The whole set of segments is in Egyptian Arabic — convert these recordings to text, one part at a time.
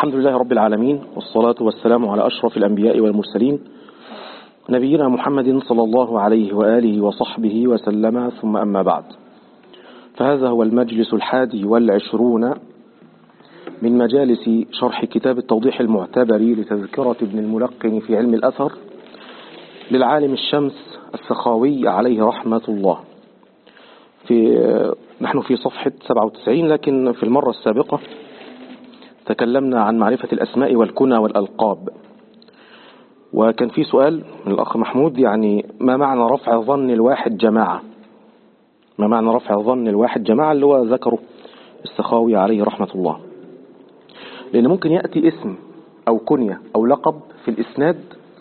الحمد لله رب العالمين والصلاة والسلام على أشرف الأنبياء والمرسلين نبينا محمد صلى الله عليه وآله وصحبه وسلم ثم أما بعد فهذا هو المجلس الحادي والعشرون من مجالس شرح كتاب التوضيح المعتبر لتذكرة ابن الملقن في علم الأثر للعالم الشمس السخاوي عليه رحمة الله في نحن في صفحة 97 لكن في المرة السابقة تكلمنا عن معرفة الأسماء والكنى والألقاب وكان في سؤال من الأخ محمود يعني ما معنى رفع ظن الواحد جماعة ما معنى رفع ظن الواحد جماعة اللي هو ذكره السخاوي عليه رحمة الله لأن ممكن يأتي اسم أو كنية أو لقب في الإسناد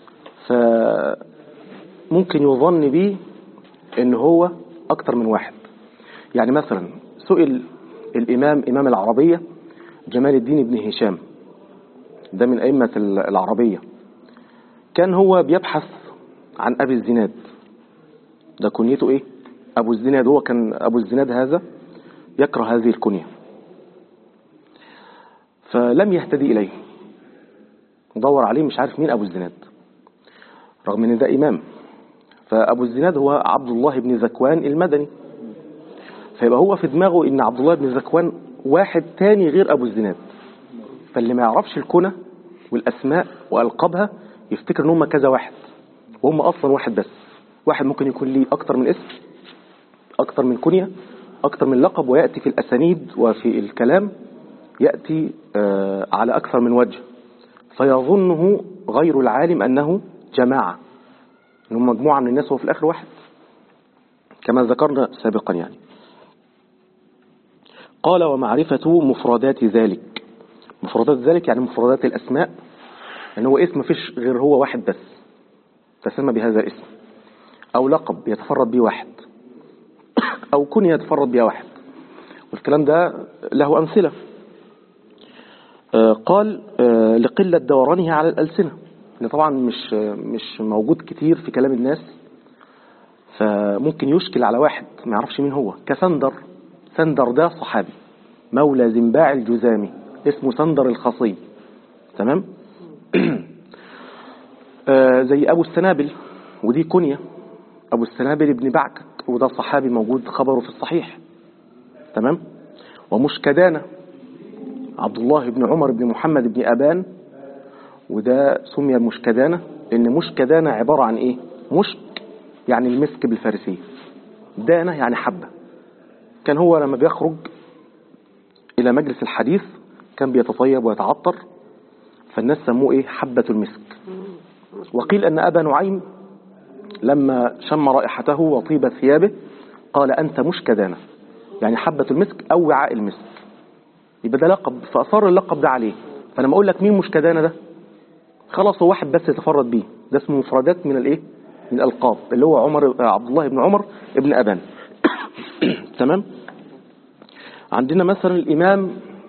فممكن يظن به ان هو أكتر من واحد يعني مثلا سئل الإمام إمام العربية جمال الدين بن هشام ده من أئمة العربية كان هو بيبحث عن أبي الزناد ده كنيته إيه أبو الزناد هو كان أبو الزناد هذا يكره هذه الكنية فلم يهتدي إليه دور عليه مش عارف مين أبو الزناد رغم ان ده إمام فأبو الزناد هو عبد الله بن زكوان المدني فيبقى هو في دماغه ان عبد الله بن زكوان واحد تاني غير أبو الزناد فاللي ما يعرفش الكنى والأسماء وألقابها يفتكر ان هم كذا واحد وهم أصلا واحد بس واحد ممكن يكون ليه أكتر من اسم أكتر من كنية أكتر من لقب ويأتي في الأسانيد وفي الكلام يأتي على أكثر من وجه فيظنه غير العالم أنه جماعة أنهم مجموعة من الناس وفي الآخر واحد كما ذكرنا سابقا يعني قال ومعرفة مفردات ذلك مفردات ذلك يعني مفردات الأسماء أن هو اسم فيش غير هو واحد بس تسمى بهذا الاسم أو لقب يتفرد به واحد أو كنية يتفرد بها واحد والكلام ده له أمثلة قال لقلة دورانه على الألسنة اللي طبعا مش مش موجود كتير في كلام الناس فممكن يشكل على واحد ما يعرفش مين هو كسندر سندر ده صحابي مولى زنباع الجزامي اسمه سندر الخصي تمام آه زي أبو السنابل ودي كنية أبو السنابل ابن بعكك وده صحابي موجود خبره في الصحيح تمام ومشكدانة عبد الله بن عمر بن محمد بن أبان وده سمي المشكدانة لأن مشكدانة عبارة عن إيه مشك يعني المسك بالفارسية دانة يعني حبة كان هو لما بيخرج إلى مجلس الحديث كان بيتطيب ويتعطر فالناس سموه إيه حبة المسك وقيل أن أبا نعيم لما شم رائحته وطيب ثيابه قال أنت مشكدانة يعني حبة المسك أو وعاء المسك يبقى ده لقب فأصار اللقب ده عليه فلما أقول لك مين مشكدانة ده خلاص هو واحد بس يتفرد بيه ده اسمه مفردات من الايه من الالقاب اللي هو عمر عبد الله بن عمر ابن ابان تمام عندنا مثلا الامام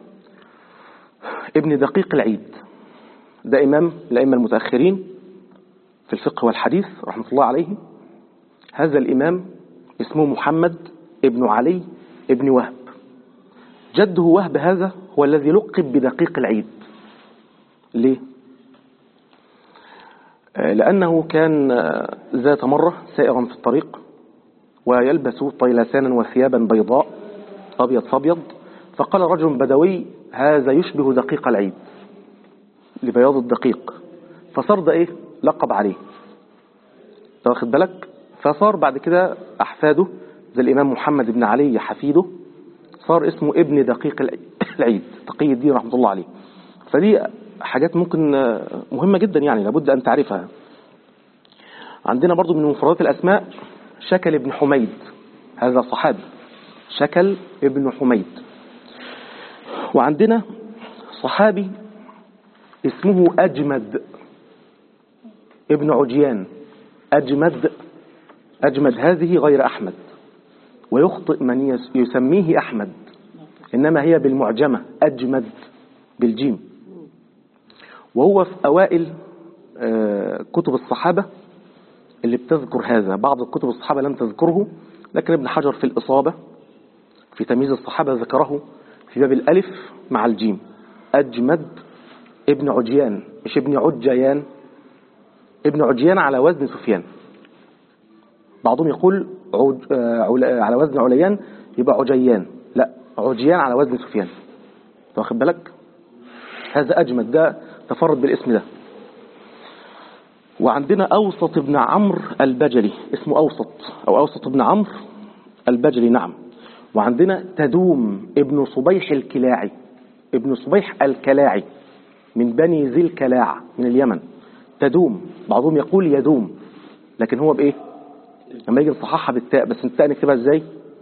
ابن دقيق العيد ده امام الائمه المتاخرين في الفقه والحديث رحمه الله عليه هذا الامام اسمه محمد ابن علي ابن وهب جده وهب هذا هو الذي لقب بدقيق العيد ليه لأنه كان ذات مرة سائرا في الطريق ويلبس طيلسانا وثيابا بيضاء أبيض فابيض فقال رجل بدوي هذا يشبه دقيق العيد لبياض الدقيق فصار ده إيه لقب عليه واخد بالك فصار بعد كده أحفاده زي الإمام محمد بن علي حفيده صار اسمه ابن دقيق العيد تقي الدين رحمة الله عليه فدي حاجات ممكن مهمة جدا يعني لابد أن تعرفها عندنا برضو من مفردات الأسماء شكل ابن حميد هذا صحابي شكل ابن حميد وعندنا صحابي اسمه أجمد ابن عجيان أجمد أجمد هذه غير أحمد ويخطئ من يسميه أحمد إنما هي بالمعجمة أجمد بالجيم وهو في أوائل كتب الصحابة اللي بتذكر هذا بعض الكتب الصحابة لم تذكره لكن ابن حجر في الإصابة في تمييز الصحابة ذكره في باب الألف مع الجيم أجمد ابن عجيان مش ابن عجيان ابن عجيان على وزن سفيان بعضهم يقول عج... آه، عل... على وزن عليان يبقى عجيان لا عجيان على وزن سفيان واخد بالك هذا أجمد ده تفرد بالاسم ده وعندنا أوسط ابن عمرو البجلي اسمه أوسط أو أوسط ابن عمرو البجلي نعم وعندنا تدوم ابن صبيح الكلاعي ابن صبيح الكلاعي من بني ذي الكلاع من اليمن تدوم بعضهم يقول يدوم لكن هو بإيه لما يجي نصححها بالتاء بس التاء نكتبها ازاي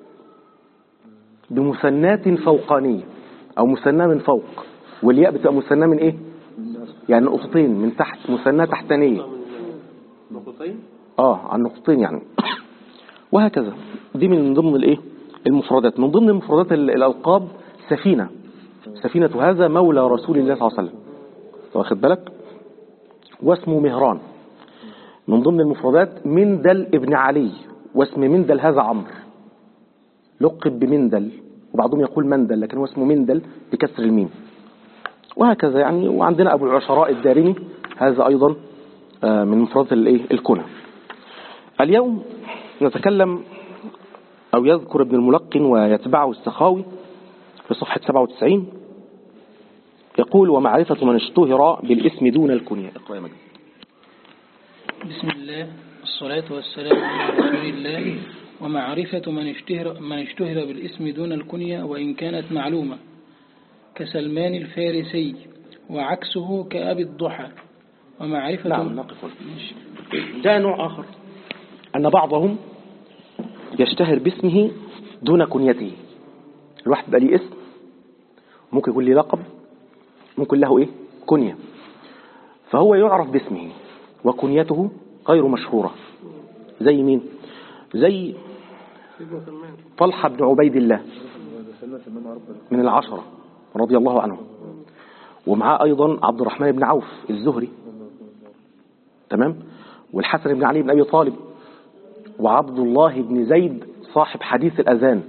بمثنات فوقانية أو مثنى من فوق والياء بتبقى مثنى من إيه يعني نقطتين من تحت مثنى تحتانية نقطتين اه عن نقطتين يعني وهكذا دي من ضمن الايه المفردات من ضمن مفردات ال- الالقاب سفينه سفينه هذا مولى رسول الله صلى الله عليه وسلم واخد بالك واسمه مهران من ضمن المفردات مندل ابن علي واسم مندل هذا عمرو لقب بمندل وبعضهم يقول مندل لكن هو اسمه مندل بكسر الميم وهكذا يعني وعندنا ابو العشراء الدارمي هذا ايضا آه، من مفردات الايه الكنى اليوم نتكلم أو يذكر ابن الملقن ويتبعه السخاوي في صفحة 97 يقول ومعرفة من اشتهر بالاسم دون الكنية اقرأ يا مجد بسم الله والصلاة والسلام على رسول الله ومعرفة من اشتهر, من اشتهر بالاسم دون الكنية وإن كانت معلومة كسلمان الفارسي وعكسه كأبي الضحى ومعرفة نعم نقف هنا. جاء نوع آخر أن بعضهم يشتهر باسمه دون كنيته الواحد بقى ليه اسم ممكن يكون ليه لقب ممكن له إيه كنية فهو يعرف باسمه وكنيته غير مشهورة زي مين زي طلحة بن عبيد الله من العشرة رضي الله عنه ومعاه أيضا عبد الرحمن بن عوف الزهري تمام والحسن بن علي بن أبي طالب وعبد الله بن زيد صاحب حديث الأذان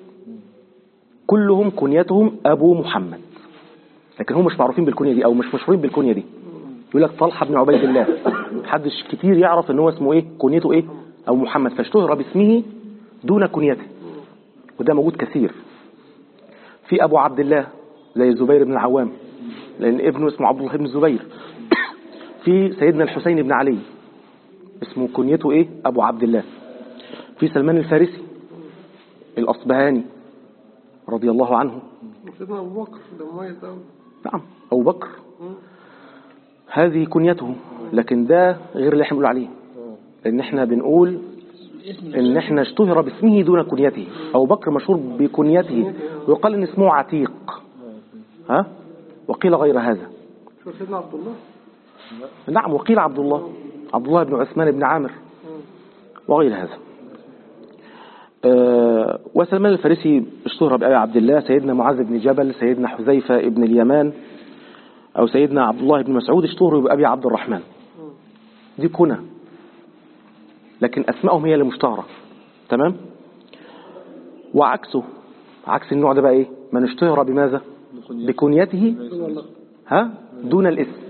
كلهم كنيتهم أبو محمد لكن هم مش معروفين بالكنية دي أو مش مشهورين بالكنية دي يقول لك طلحة بن عبيد الله محدش كتير يعرف ان هو اسمه ايه كنيته ايه أو محمد فاشتهر باسمه دون كنيته وده موجود كثير في أبو عبد الله زي الزبير بن العوام لأن ابنه اسمه عبد الله بن الزبير في سيدنا الحسين بن علي اسمه كنيته ايه ابو عبد الله في سلمان الفارسي الاصبهاني رضي الله عنه سيدنا أبو بكر ده مميز أوي نعم ابو بكر هذه كنيته لكن ده غير اللي احنا بنقول عليه لان احنا بنقول الاسم ان احنا اشتهر باسمه دون كنيته ابو بكر مشهور بكنيته ويقال ان اسمه عتيق ها وقيل غير هذا شو سيدنا عبد الله نعم وقيل عبد الله عبد الله بن عثمان بن عامر وغير هذا آه، وسلمان الفارسي اشتهر بأبي عبد الله سيدنا معاذ بن جبل سيدنا حذيفة بن اليمان أو سيدنا عبد الله بن مسعود اشتهروا بأبي عبد الرحمن دي كنى لكن أسمائهم هي اللي مشتهرة تمام وعكسه عكس النوع ده بقى ايه من اشتهر بماذا بكنيته ها دون الاسم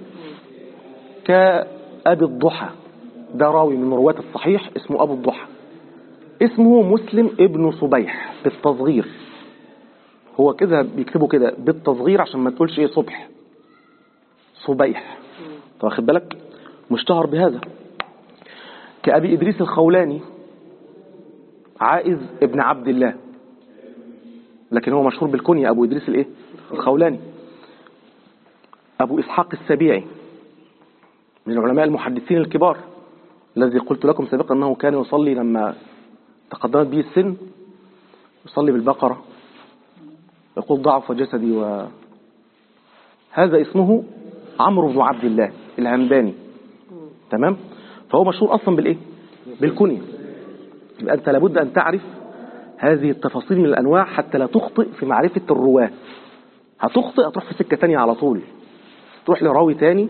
كأبي الضحى ده راوي من رواة الصحيح اسمه أبو الضحى اسمه مسلم ابن صبيح بالتصغير هو كده بيكتبوا كده بالتصغير عشان ما تقولش ايه صبح صبيح طب واخد بالك مشتهر بهذا كأبي إدريس الخولاني عائز ابن عبد الله لكن هو مشهور بالكنية أبو إدريس الإيه الخولاني أبو إسحاق السبيعي من العلماء المحدثين الكبار الذي قلت لكم سابقا أنه كان يصلي لما تقدمت به السن يصلي بالبقرة يقول ضعف جسدي و هذا اسمه عمرو بن عبد الله الهمداني تمام فهو مشهور أصلا بالإيه بالكنية يبقى أنت لابد أن تعرف هذه التفاصيل من الأنواع حتى لا تخطئ في معرفة الرواة هتخطئ هتروح في سكة تانية على طول تروح لراوي تاني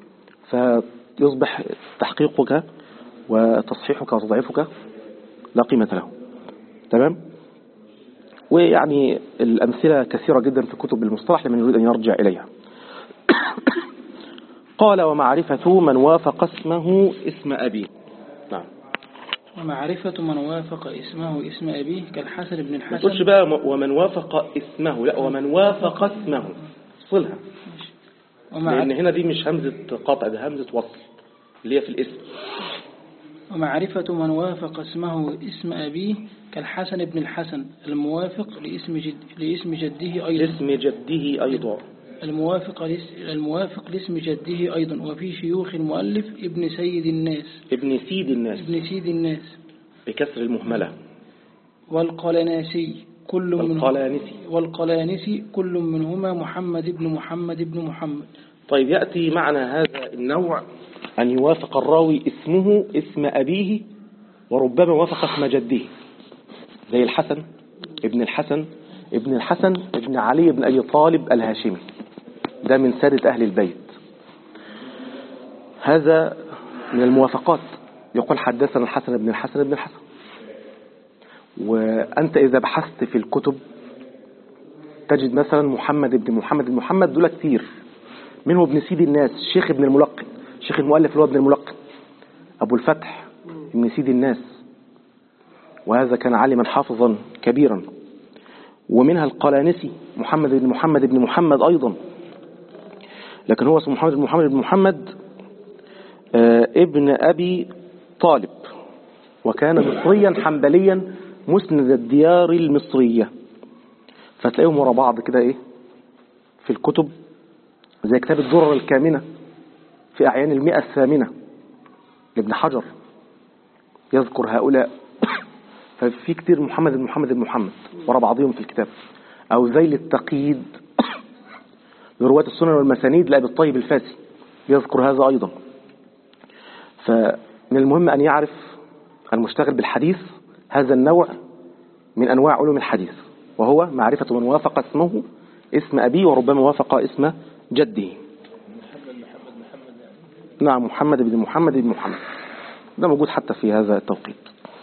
فيصبح تحقيقك وتصحيحك وتضعيفك لا قيمة له تمام ويعني الأمثلة كثيرة جدا في كتب المصطلح لمن يريد أن يرجع إليها قال ومعرفة من وافق اسمه اسم أبي نعم ومعرفة من وافق اسمه اسم أبيه كالحسن بن ما تقولش الحسن بقى م- ومن وافق اسمه لا ومن وافق اسمه صلها لأن ومع هنا دي مش همزة قطع ده همزة وصل اللي هي في الاسم ومعرفة من وافق اسمه اسم أبيه كالحسن بن الحسن الموافق لاسم جد لاسم جده أيضا اسم جده أيضا الموافق لس- الموافق لاسم جده أيضا وفي شيوخ المؤلف ابن سيد الناس ابن سيد الناس ابن سيد الناس بكسر المهملة والقلناسي كل منهما والقلانسي والقلانسي كل منهما محمد بن محمد بن محمد طيب يأتي معنى هذا النوع أن يوافق الراوي اسمه اسم أبيه وربما وافق اسم جده زي الحسن ابن الحسن ابن الحسن ابن علي بن أبي طالب الهاشمي ده من سادة أهل البيت هذا من الموافقات يقول حدثنا الحسن بن الحسن بن الحسن وأنت إذا بحثت في الكتب تجد مثلا محمد بن محمد بن محمد دول كتير منه ابن سيد الناس شيخ ابن الملقن شيخ المؤلف اللي هو ابن الملقن أبو الفتح ابن سيد الناس وهذا كان عالما حافظا كبيرا ومنها القلانسي محمد بن محمد بن محمد أيضا لكن هو اسمه محمد بن محمد بن محمد آه، ابن أبي طالب وكان مصريا حنبليا مسند الديار المصرية فتلاقيهم ورا بعض كده ايه في الكتب زي كتاب الدرر الكامنة في أعيان المئة الثامنة لابن حجر يذكر هؤلاء ففي كتير محمد بن محمد بن محمد ورا بعضهم في الكتاب أو ذيل التقييد لرواة السنن والمسانيد لأبي الطيب الفاسي يذكر هذا أيضا فمن المهم أن يعرف المشتغل بالحديث هذا النوع من أنواع علوم الحديث وهو معرفة من وافق اسمه اسم أبيه وربما وافق اسم جده نعم محمد بن محمد بن محمد ده موجود حتى في هذا التوقيت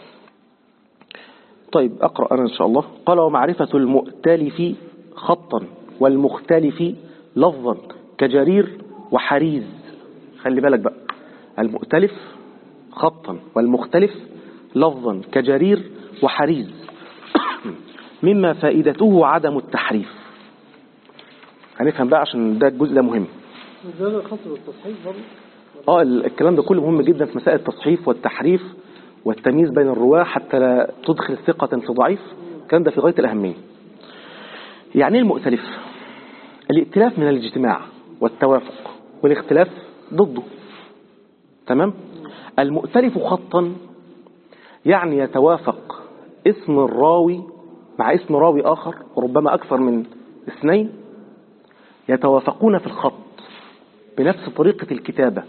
طيب أقرأ أنا إن شاء الله قال ومعرفة المؤتلف خطا والمختلف لفظا كجرير وحريز خلي بالك بقى المؤتلف خطا والمختلف لفظا كجرير وحريز مما فائدته عدم التحريف هنفهم بقى عشان ده الجزء ده مهم ده خط التصحيح برضه اه ال- الكلام ده كله مهم جدا في مسائل التصحيف والتحريف والتمييز بين الرواة حتى لا تدخل ثقة في ضعيف الكلام ده في غاية الأهمية يعني ايه المؤتلف الائتلاف من الاجتماع والتوافق والاختلاف ضده تمام المؤتلف خطا يعني يتوافق اسم الراوي مع اسم راوي آخر وربما أكثر من اثنين يتوافقون في الخط بنفس طريقة الكتابة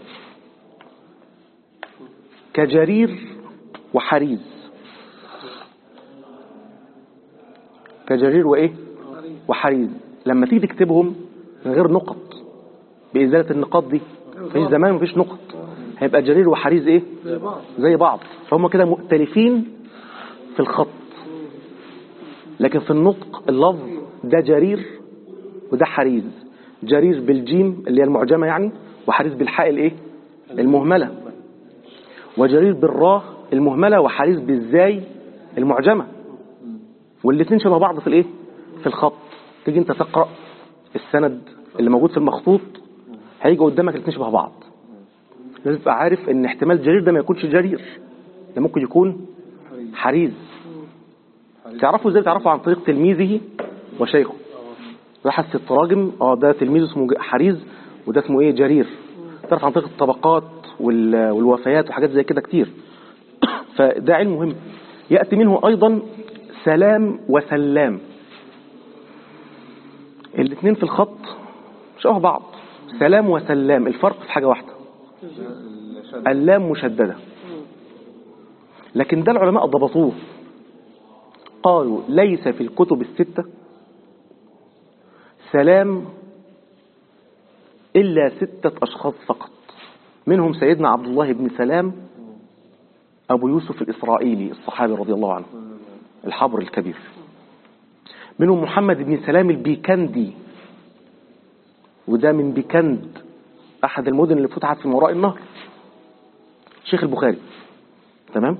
كجرير وحريز كجرير وإيه وحريز لما تيجي تكتبهم من غير نقط بإزالة النقاط دي في زمان مفيش نقط هيبقى جرير وحريز إيه زي بعض زي بعض فهم كده مؤتلفين في الخط لكن في النطق اللفظ ده جرير وده حريز جرير بالجيم اللي هي المعجمة يعني وحريز بالحاء الايه المهملة وجرير بالراء المهملة وحريز بالزاي المعجمة والاثنين شبه بعض في الايه في الخط تيجي انت تقرأ السند اللي موجود في المخطوط هيجي قدامك الاثنين شبه بعض لازم تبقى عارف ان احتمال جرير ده ما يكونش جرير ده ممكن يكون حريز تعرفوا ازاي تعرفوا عن طريق تلميذه وشيخه بحث في التراجم اه ده تلميذه اسمه ج- حريز وده اسمه ايه جرير تعرف عن طريق الطبقات وال- والوفيات وحاجات زي كده كتير فده علم مهم يأتي منه أيضا سلام وسلام الاثنين في الخط شبه بعض سلام وسلام الفرق في حاجة واحدة اللام مشددة لكن ده العلماء ضبطوه قالوا ليس في الكتب الستة سلام إلا ستة أشخاص فقط منهم سيدنا عبد الله بن سلام أبو يوسف الإسرائيلي الصحابي رضي الله عنه الحبر الكبير منهم محمد بن سلام البيكندي وده من بيكند أحد المدن اللي فتحت في وراء النهر شيخ البخاري تمام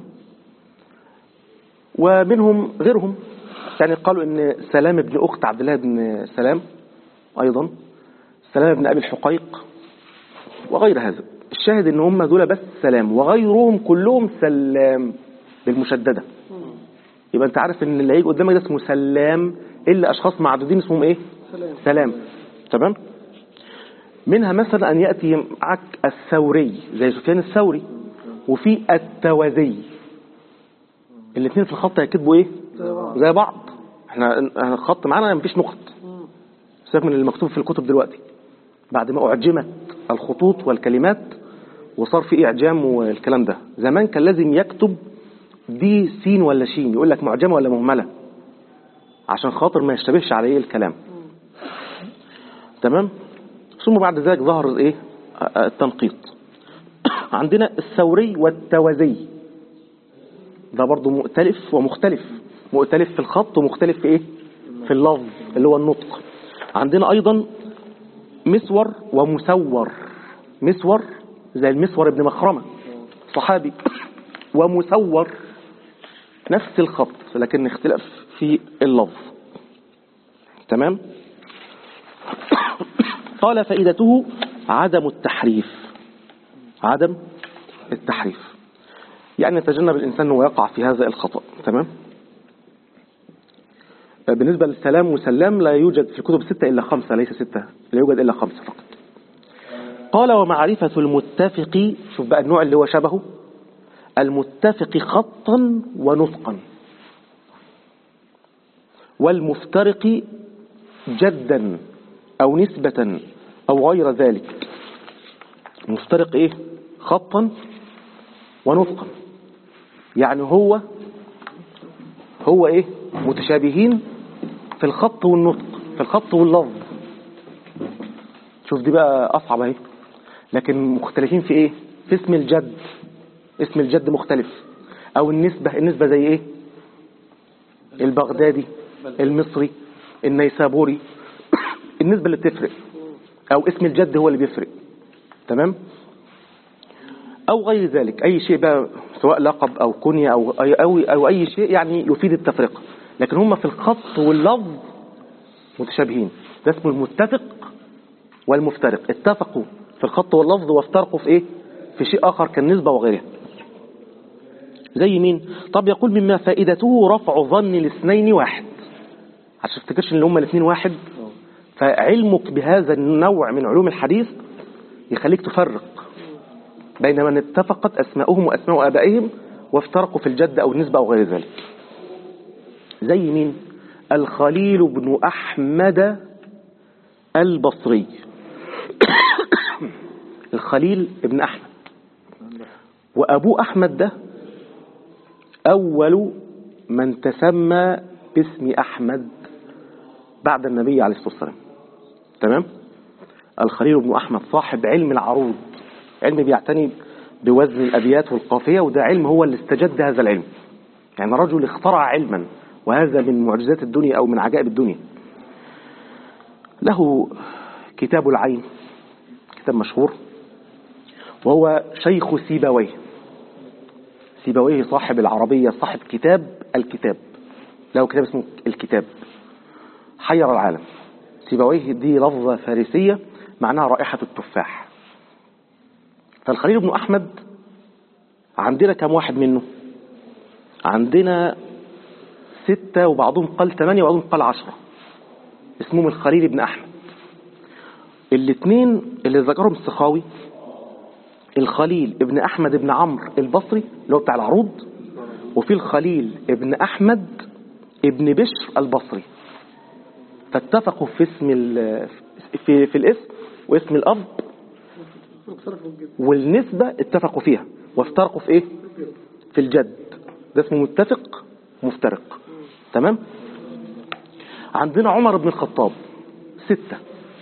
ومنهم غيرهم يعني قالوا ان سلام بن أخت عبد الله بن سلام أيضا سلام بن أبي الحقيق وغير هذا الشاهد ان هم دول بس سلام وغيرهم كلهم سلام بالمشددة يبقى انت عارف ان اللي هيجي قدامك ده اسمه سلام الا اشخاص معدودين اسمهم ايه سلام سلام تمام منها مثلا ان ياتي معك الثوري زي سفيان الثوري وفي التوازي الاثنين في الخط هيكتبوا ايه زي بعض. زي بعض احنا احنا الخط معانا مفيش نقط مم. سيبك من اللي مكتوب في الكتب دلوقتي بعد ما أعجمت الخطوط والكلمات وصار في إعجام والكلام ده زمان كان لازم يكتب دي سين ولا شين يقول لك معجمة ولا مهملة عشان خاطر ما يشتبهش عليه الكلام تمام ثم بعد ذلك ظهر ايه التنقيط عندنا الثوري والتوازي ده برضو مؤتلف ومختلف مؤتلف في الخط ومختلف في ايه في اللفظ اللي هو النطق عندنا ايضا مسور ومسور مسور زي المسور ابن مخرمة صحابي ومسور نفس الخط لكن اختلاف في اللفظ تمام قال فائدته عدم التحريف عدم التحريف يعني يتجنب الإنسان أنه يقع في هذا الخطأ تمام بالنسبة للسلام وسلام لا يوجد في الكتب ستة إلا خمسة ليس ستة لا يوجد إلا خمسة فقط قال ومعرفة المتفق شوف بقى النوع اللي هو شبهه المتفق خطا ونطقا والمفترق جدا أو نسبة أو غير ذلك مفترق إيه خطا ونطقا يعني هو هو إيه متشابهين في الخط والنطق في الخط واللفظ شوف دي بقى أصعب اهي لكن مختلفين في إيه في اسم الجد اسم الجد مختلف أو النسبة النسبة زي إيه البغدادي المصري النيسابوري النسبة اللي بتفرق أو اسم الجد هو اللي بيفرق تمام أو غير ذلك أي شيء بقى سواء لقب أو كنية أو أي, أو, أو أي شيء يعني يفيد التفرقة لكن هم في الخط واللفظ متشابهين ده اسمه المتفق والمفترق اتفقوا في الخط واللفظ وافترقوا في ايه في شيء آخر كالنسبة وغيرها زي مين طب يقول مما فائدته رفع ظن الاثنين واحد عشان تفتكرش ان هم الاثنين واحد فعلمك بهذا النوع من علوم الحديث يخليك تفرق بين من اتفقت أسماؤهم وأسماء آبائهم وافترقوا في الجد أو النسبة أو غير ذلك زي مين الخليل بن أحمد البصري الخليل بن أحمد وأبو أحمد ده أول من تسمى باسم أحمد بعد النبي عليه الصلاة والسلام تمام الخليل بن أحمد صاحب علم العروض علم بيعتني بوزن الأبيات والقافية وده علم هو اللي استجد هذا العلم يعني رجل اخترع علما وهذا من معجزات الدنيا أو من عجائب الدنيا له كتاب العين كتاب مشهور وهو شيخ سيبويه سيبويه صاحب العربية صاحب كتاب الكتاب له كتاب اسمه الكتاب حير العالم سيبويه دي لفظة فارسية معناها رائحة التفاح فالخليل بن أحمد عندنا كم واحد منه عندنا ستة وبعضهم قال ثمانية وبعضهم قال عشرة اسمهم الخليل بن أحمد الاثنين اللي ذكرهم السخاوي الخليل ابن أحمد بن عمرو البصري اللي هو بتاع العروض وفي الخليل ابن أحمد ابن بشر البصري فاتفقوا في اسم ال- في, في الاسم واسم الأب اختلفوا جدا والنسبة اتفقوا فيها وافترقوا في ايه في الجد ده اسمه متفق مفترق تمام عندنا عمر بن الخطاب ستة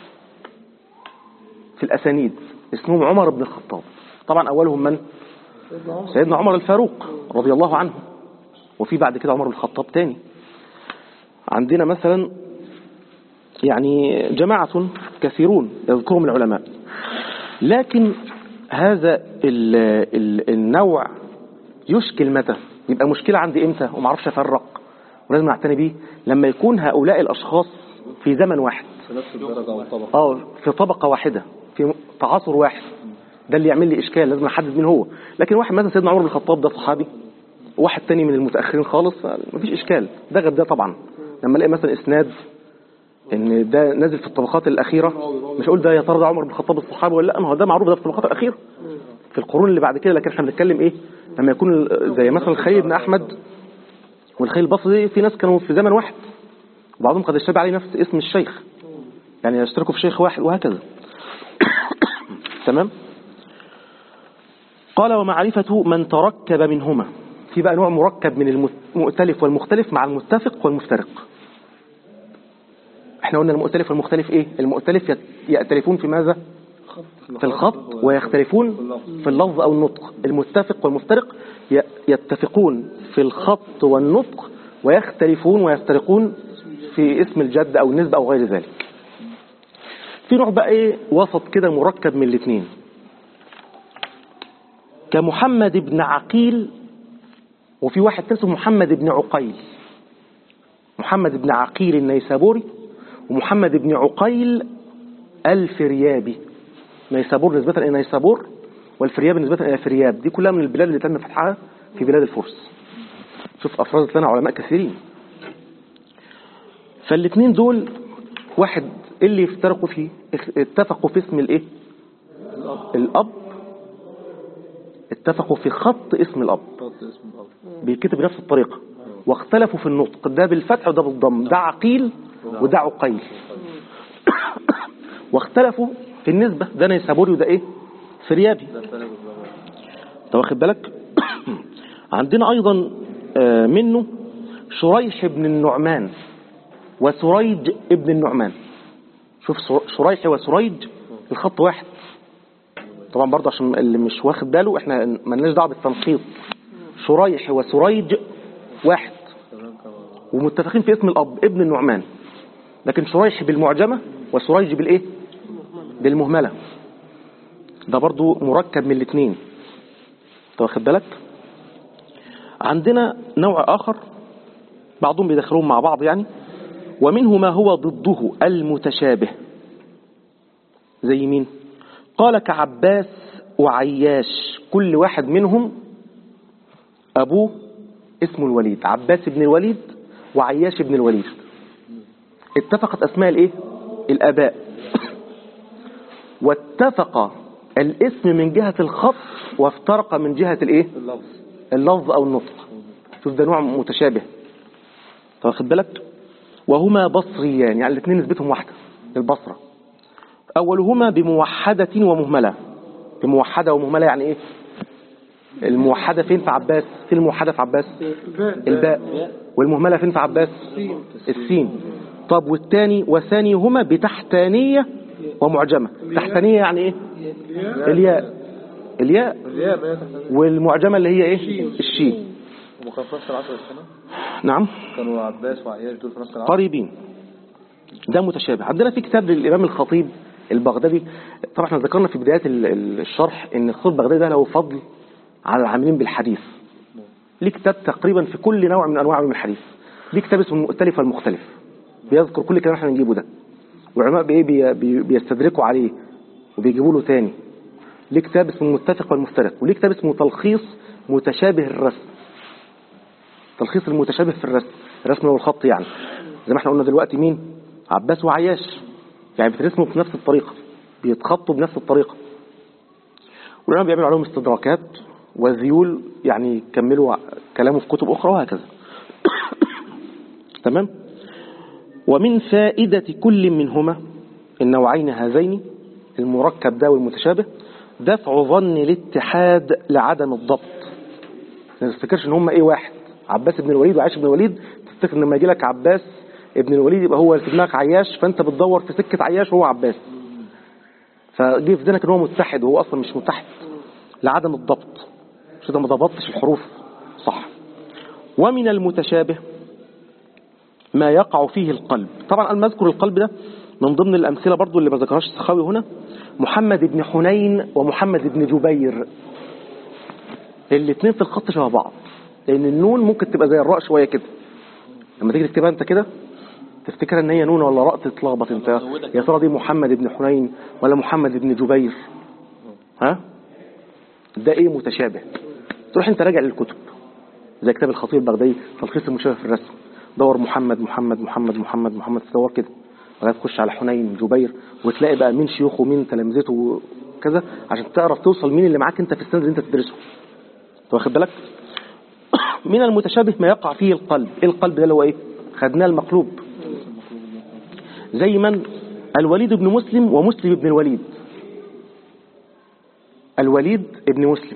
في الأسانيد اسمهم عمر بن الخطاب طبعا أولهم من سيدنا عمر سيدنا عمر الفاروق رضي الله عنه وفي بعد كده عمر بن الخطاب تاني عندنا مثلا يعني جماعة كثيرون يذكرهم العلماء لكن هذا ال ال النوع يشكل متى يبقى مشكلة عندي امتى وما اعرفش افرق ولازم اعتني بيه لما يكون هؤلاء الاشخاص في زمن واحد في نفس الدرجة والطبقة اه في طبقة واحدة في تعاصر واحد ده اللي يعمل لي اشكال لازم احدد مين هو لكن واحد مثلا سيدنا عمر بن الخطاب ده صحابي واحد تاني من المتاخرين خالص مفيش اشكال ده غير ده طبعا لما الاقي مثلا اسناد ان ده نازل في الطبقات الاخيره مش اقول ده يا ترى ده عمر بن الخطاب الصحابي ولا لا ما هو ده معروف ده في الطبقات الاخيره في القرون اللي بعد كده لكن احنا بنتكلم ايه لما يكون زي مثلا الخليل بن احمد والخليل البصري في ناس كانوا في زمن واحد وبعضهم قد اشتبه عليه نفس اسم الشيخ يعني يشتركوا في شيخ واحد وهكذا تمام قال ومعرفة من تركب منهما في بقى نوع مركب من المؤتلف والمختلف مع المتفق والمفترق احنا قلنا المؤتلف والمختلف ايه المؤتلف يت- يأتلفون في ماذا في الخط ويختلفون في اللفظ او النطق المتفق والمفترق ي- يتفقون في الخط والنطق ويختلفون ويفترقون في اسم الجد او النسبة او غير ذلك في نوع بقى ايه وسط كده مركب من الاثنين كمحمد بن عقيل وفي واحد تاني اسمه محمد بن عقيل محمد بن عقيل النيسابوري ومحمد بن عقيل الفريابي نيسابور نسبة إلى نيسابور والفرياب نسبة إلى فرياب دي كلها من البلاد اللي تم فتحها في بلاد الفرس شوف أفرزت لنا علماء كثيرين فالاثنين دول واحد اللي يفترقوا فيه اخ- اتفقوا في اسم الايه الاب اتفقوا في خط اسم الاب خط اسم الأب بيتكتب بنفس الطريقة واختلفوا في النطق ده بالفتح وده بالضم ده عقيل وده عقيل واختلفوا في النسبة ده نيسابوري وده ايه فريابي ده فرق بالظبط انت واخد بالك عندنا ايضا آه، منه شريح بن النعمان وسريج ابن النعمان شوف سر- شريح وسريج الخط واحد طبعا برضه عشان اللي مش واخد باله احنا مالناش دعوه بالتنقيط شريح وسريج واحد تمام كمان ومتفقين في اسم الاب ابن النعمان لكن شريح بالمعجمه وسريج بالايه بالمهمله ده برضو مركب من الاثنين انت واخد بالك عندنا نوع اخر بعضهم بيدخلون مع بعض يعني ومنه ما هو ضده المتشابه زي مين قال كعباس وعياش كل واحد منهم ابوه اسمه الوليد عباس بن الوليد وعياش بن الوليد اتفقت اسماء الايه الاباء واتفق الاسم من جهة الخط وافترق من جهة الايه اللفظ اللفظ او النطق شوف ده نوع متشابه طب واخد بالك وهما بصريان يعني الاثنين نسبتهم واحدة البصرة اولهما بموحدة ومهملة بموحدة ومهملة يعني ايه الموحدة فين في عباس فين الموحدة في عباس الباء الباء والمهملة فين في عباس السين طب والتاني وثانيهما بتحتانية ومعجمة تحتانية يعني ايه الياء الياء الياء ما هي تحت والمعجمة اللي هي ايه الشين هم كانوا في نفس العصر السنة نعم كانوا عباس وعياش دول في نفس العصر قريبين ده متشابه عندنا في كتاب للإمام الخطيب البغدادي طبعا احنا ذكرنا في بداية ال- ال- الشرح ان الخطيب البغدادي ده له فضل على العاملين بالحديث ليه كتاب تقريبا في كل نوع من انواع علم الحديث ليه كتاب اسمه المؤتلف والمختلف بيذكر كل كلام احنا بنجيبه ده وعلماء بايه بي بي بيستدركوا عليه وبيجيبوا له تاني ليه كتاب اسمه المتفق والمفترق وليه كتاب اسمه تلخيص متشابه الرسم تلخيص المتشابه في الرسم الرسم هو الخط يعني زي ما احنا قلنا دلوقتي مين عباس وعياش يعني بترسموا بنفس الطريقة بيتخطوا بنفس الطريقة والعلماء بيعملوا عليهم استدراكات وذيول يعني يكملوا كلامه في كتب أخرى وهكذا تمام ومن فائدة كل منهما النوعين هذين المركب ده والمتشابه دفع ظن الاتحاد لعدم الضبط ما تفتكرش ان هم ايه واحد عباس بن الوليد وعايش بن الوليد تفتكر ان لما يجي لك عباس ابن الوليد يبقى هو في دماغك عياش فانت بتدور في سكه عياش وهو عباس فجه في ذهنك ان هو متحد وهو اصلا مش متحد لعدم الضبط مش ده ما ضبطتش الحروف صح ومن المتشابه ما يقع فيه القلب طبعا المذكر القلب ده من ضمن الأمثلة برضو اللي ما ذكرهاش السخاوي هنا محمد بن حنين ومحمد بن جبير الاثنين في الخط شبه بعض لأن النون ممكن تبقى زي الراء شوية كده لما تيجي تكتبها أنت كده تفتكر ان هي نون ولا راء تتلخبط انت يا ترى دي محمد بن حنين ولا محمد بن جبير ها ده ايه متشابه تروح انت راجع للكتب زي كتاب الخطيب البغدادي تلخيص المشابه في الرسم دور محمد محمد محمد محمد محمد تدور كده لغايه تخش على حنين جبير وتلاقي بقى مين شيوخه ومين تلامذته وكذا عشان تعرف توصل مين اللي معاك انت في السند اللي انت تدرسه انت واخد بالك من المتشابه ما يقع فيه القلب ايه القلب ده اللي هو ايه خدناه المقلوب زي من الوليد بن مسلم ومسلم بن الوليد الوليد بن مسلم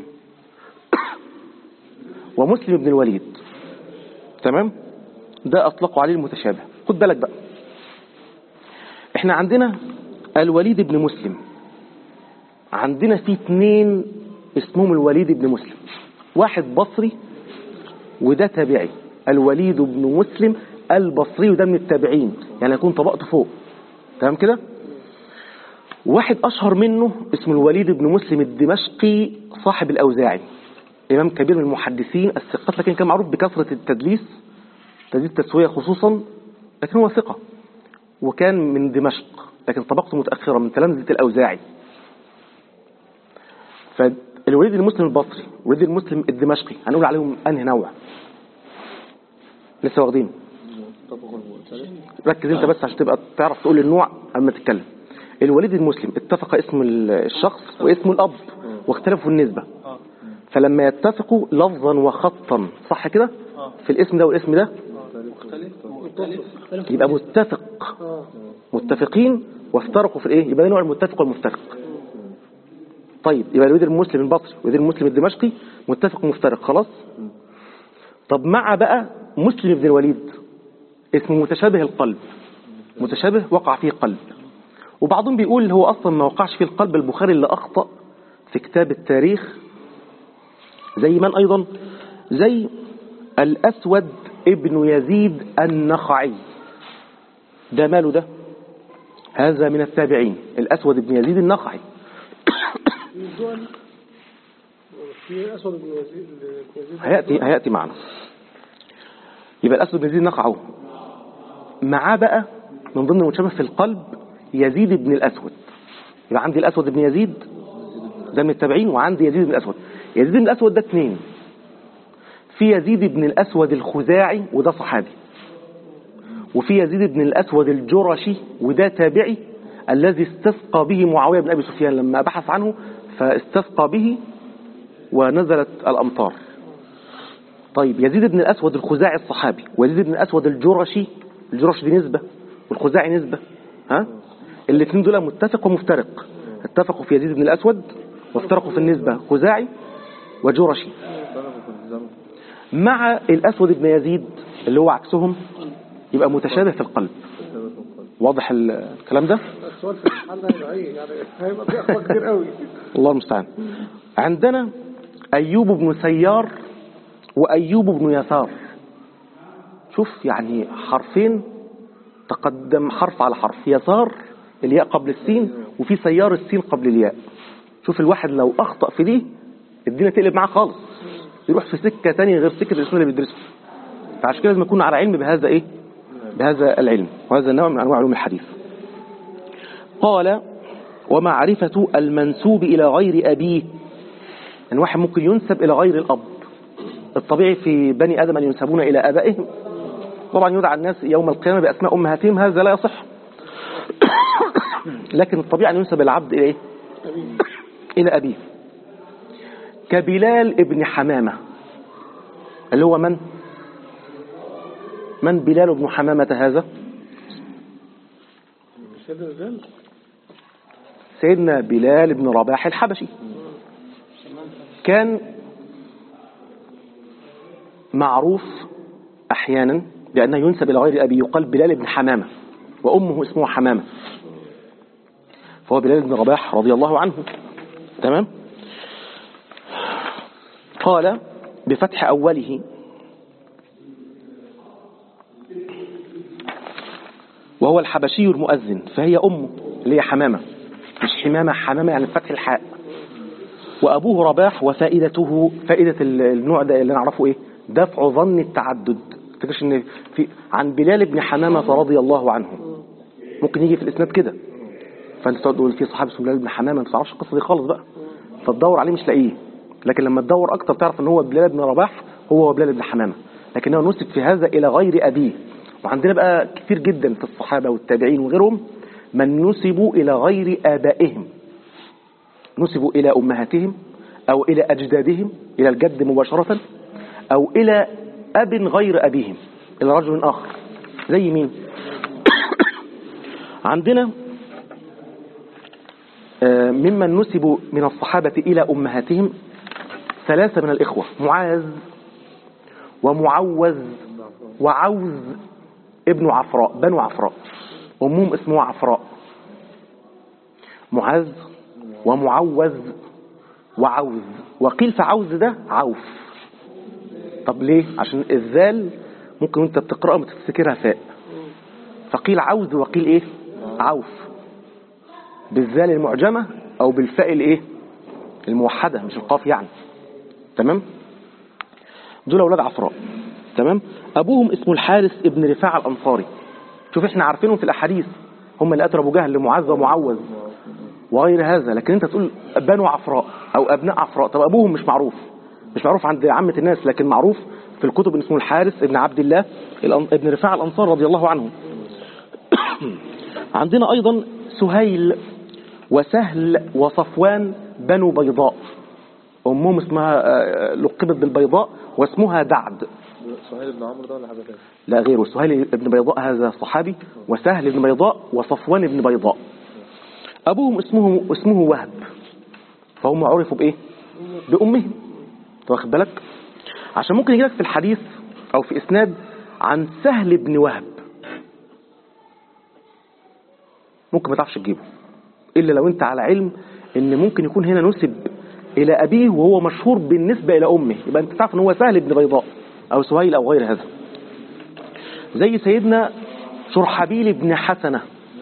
ومسلم بن الوليد تمام ده أطلقوا عليه المتشابه خد بالك بقى احنا عندنا الوليد بن مسلم عندنا في اتنين اسمهم الوليد بن مسلم واحد بصري وده تابعي الوليد بن مسلم البصري وده من التابعين يعني يكون طبقته فوق تمام كده واحد أشهر منه اسمه الوليد بن مسلم الدمشقي صاحب الأوزاعي إمام كبير من المحدثين الثقات لكن كان معروف بكثرة التدليس تدليس التسوية خصوصا لكن هو ثقة وكان من دمشق لكن طبقته متأخرة من تلامذة الأوزاعي فالوليد المسلم البصري والوليد المسلم الدمشقي هنقول عليهم أنهي نوع لسه واخدين ركز انت بس عشان تبقى تعرف تقول النوع قبل ما تتكلم الوليد المسلم اتفق اسم الشخص واسم الأب واختلفوا النسبة فلما يتفقوا لفظا وخطا صح كده في الاسم ده والاسم ده يبقى متفق متفقين وافترقوا في الايه يبقى ده نوع المتفق والمفترق طيب يبقى الوليد المسلم البصري والوليد المسلم الدمشقي متفق ومفترق خلاص طب مع بقى مسلم بن الوليد اسمه متشابه القلب متشابه وقع فيه قلب وبعضهم بيقول هو أصلا ما وقعش فيه القلب البخاري اللي أخطأ في كتاب التاريخ زي من أيضا زي الأسود ابن يزيد النخعي ده ماله ده هذا من التابعين الأسود ابن يزيد النخعي في أسود بن يزيد يزيد هيأتي, هيأتي معنا يبقى الأسود بن يزيد النخعي معاه بقى من ضمن المتشابه في القلب يزيد بن الأسود يبقى عندي الأسود بن يزيد ده من التابعين وعندي يزيد بن الأسود يزيد بن الأسود ده اثنين في يزيد بن الأسود الخزاعي وده صحابي وفي يزيد بن الأسود الجرشي وده تابعي الذي استسقى به معاوية بن أبي سفيان لما بحث عنه فاستسقى به ونزلت الأمطار طيب يزيد بن الأسود الخزاعي الصحابي ويزيد بن الأسود الجرشي الجرشي دي نسبة والخزاعي نسبة ها الاثنين دول متفق ومفترق اتفقوا في يزيد بن الأسود وافترقوا في النسبة خزاعي وجرشي مع الأسود بن يزيد اللي هو عكسهم يبقى متشابه في القلب واضح الكلام ده السؤال في الحل ده هيبقى ايه يعني هيبقى في أخطاء كتير قوي الله المستعان عندنا أيوب بن سيار وأيوب بن يسار شوف يعني حرفين تقدم حرف على حرف يسار الياء قبل السين وفي سيار السين قبل الياء شوف الواحد لو أخطأ في دي الدنيا تقلب معاه خالص يروح في سكة تانية غير سكة الاسم اللي بيدرسه فعشان كده لازم يكون على علم بهذا ايه بهذا العلم وهذا النوع من انواع علوم الحديث قال ومعرفة المنسوب إلى غير أبيه يعني واحد ممكن ينسب إلى غير الأب الطبيعي في بني آدم أن ينسبون إلى آبائهم طبعا يدعى الناس يوم القيامة بأسماء أمهاتهم هذا لا يصح لكن الطبيعي أن ينسب العبد إلى إيه؟ إلى أبيه كبلال ابن حمامة اللي هو من من بلال بن حمامة هذا سيدنا الرجال سيدنا بلال بن رباح الحبشي كان معروف أحيانا بأنه ينسب إلى غير أبي يقال بلال بن حمامة وأمه اسمها حمامة فهو بلال بن رباح رضي الله عنه تمام قال بفتح أوله وهو الحبشي المؤذن فهي أمه اللي هي حمامة مش حمامة حمامة يعني فتح الحاء وأبوه رباح وفائدته فائدة ال- النوع ده اللي نعرفه إيه دفع ظن التعدد تكش إن في عن بلال بن حمامة رضي الله عنه ممكن يجي في الإسناد كده فأنت تقول في صحابي اسمه بلال بن حمامة ما تعرفش القصة دي خالص بقى فتدور عليه مش لاقيه لكن لما تدور أكتر تعرف إن هو بلال بن رباح هو بلال بن حمامة لكنه نسب في هذا إلى غير أبيه وعندنا بقى كتير جدا في الصحابة والتابعين وغيرهم من نسبوا إلى غير آبائهم نسبوا إلى أمهاتهم أو إلى أجدادهم إلى الجد مباشرة أو إلى أب غير أبيهم إلى رجل آخر زي مين عندنا آه، ممن نسبوا من الصحابة إلى أمهاتهم ثلاثة من الإخوة معاذ ومعوذ وعوز ابن عفراء بنو عفراء أمهم اسمه عفراء معاذ ومعوذ وعوز وقيل في عوز ده عوف طب ليه عشان الذال ممكن وانت بتقرأها ما تفتكرها فاء فقيل عوز وقيل ايه عوف بالذال المعجمة او بالفاء الايه الموحدة مش القاف يعني تمام دول اولاد عفراء تمام ابوهم اسمه الحارث ابن رفاعة الانصاري شوف احنا عارفينهم في الاحاديث هم اللي قتلوا ابو جهل معاذ ومعوذ وغير هذا لكن انت تقول بنو عفراء او ابناء عفراء طب ابوهم مش معروف مش معروف عند عامة الناس لكن معروف في الكتب ان اسمه الحارث ابن عبد الله الأن- ابن رفاعة الانصار رضي الله عنه عندنا ايضا سهيل وسهل وصفوان بنو بيضاء امهم اسمها آه، لقبت بالبيضاء واسمها دعد سهيل بن عمرو ده ولا حاجة تاني؟ لا غيره سهيل بن بيضاء هذا صحابي وسهل بن بيضاء وصفوان بن بيضاء أبوهم اسمه اسمه وهب فهم عرفوا بإيه؟ بأمهم أنت واخد بالك؟ عشان ممكن يجيلك في الحديث أو في إسناد عن سهل بن وهب ممكن ما تعرفش تجيبه إلا لو أنت على علم إن ممكن يكون هنا نسب إلى أبيه وهو مشهور بالنسبة إلى أمه يبقى أنت تعرف إن هو سهل بن بيضاء أو سهيل أو غير هذا زي سيدنا شرحبيل بن حسنة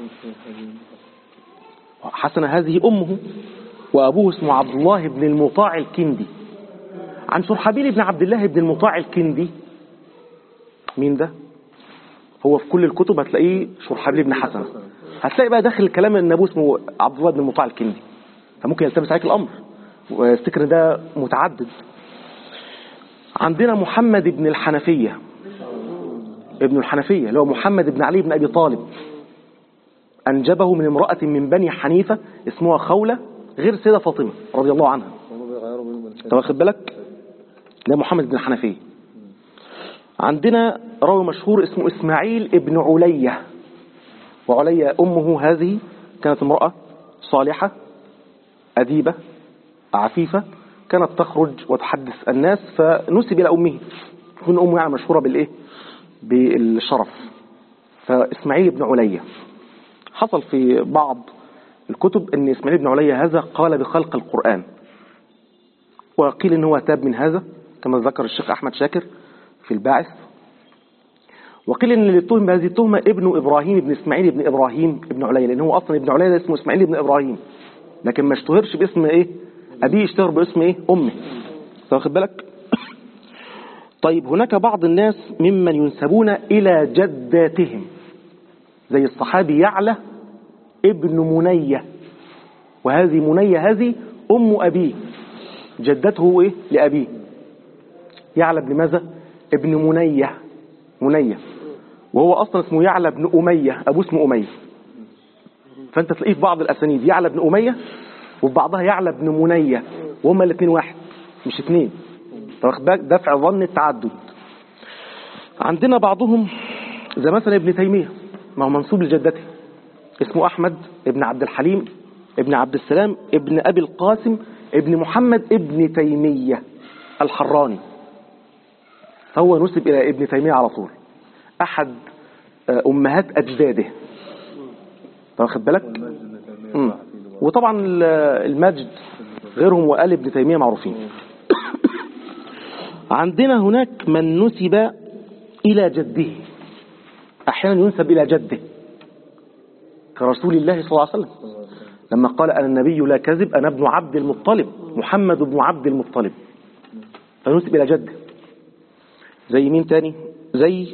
حسنة هذه أمه وأبوه اسمه عبد الله بن المطاع الكندي عن شرحبيل بن عبد الله بن المطاع الكندي مين ده هو في كل الكتب هتلاقيه شرحبيل بن حسنة هتلاقي بقى داخل الكلام ان ابوه اسمه عبد الله بن المطاع الكندي فممكن يلتبس عليك الامر وافتكر إن ده متعدد عندنا محمد بن الحنفية ابن الحنفية اللي هو محمد بن علي بن أبي طالب أنجبه من امرأة من بني حنيفة اسمها خولة غير سيدة فاطمة رضي الله عنها هم بيغيروا بينهم انت واخد بالك ده محمد بن الحنفية عندنا راوي مشهور اسمه إسماعيل ابن علية وعلية أمه هذه كانت امرأة صالحة أديبة عفيفة كانت تخرج وتحدث الناس فنسب إلى أمه تكون أمه يعني مشهورة بالإيه بالشرف فإسماعيل بن علية حصل في بعض الكتب أن إسماعيل بن علية هذا قال بخلق القرآن وقيل ان هو تاب من هذا كما ذكر الشيخ أحمد شاكر في الباعث وقيل ان اللي اتهم بهذه التهمة ابن إبراهيم ابن إسماعيل ابن إبراهيم ابن عليا لأن هو أصلا ابن عليا ده اسمه إسماعيل ابن إبراهيم لكن ما اشتهرش باسم إيه أبيه اشتهر باسم إيه أمه أنت واخد بالك طيب هناك بعض الناس ممن ينسبون إلى جداتهم زي الصحابي يعلى ابن منية وهذه منية هذه أم أبيه جدته إيه لأبيه يعلى ابن ماذا ابن منية منية وهو أصلا اسمه يعلى بن أمية أبوه اسمه أمية فأنت تلاقيه في بعض الأسانيد يعلى بن أمية وفي بعضها يعلى بن منية وهما الاثنين واحد مش اثنين أنت واخد بالك دفع ظن التعدد عندنا بعضهم زي مثلا ابن تيمية ما هو منسوب لجدته اسمه أحمد ابن عبد الحليم ابن عبد السلام ابن أبي القاسم ابن محمد ابن تيمية الحراني فهو نسب إلى ابن تيمية على طول أحد آه، أمهات أجداده واخد بالك مم. وطبعا ال- المجد غيرهم وآل ابن تيمية معروفين عندنا هناك من نسب إلى جده أحيانا ينسب إلى جده كرسول الله صلى الله عليه وسلم لما قال أنا النبي لا كذب أنا ابن عبد المطلب محمد بن عبد المطلب فنسب إلى جده زي مين تاني زي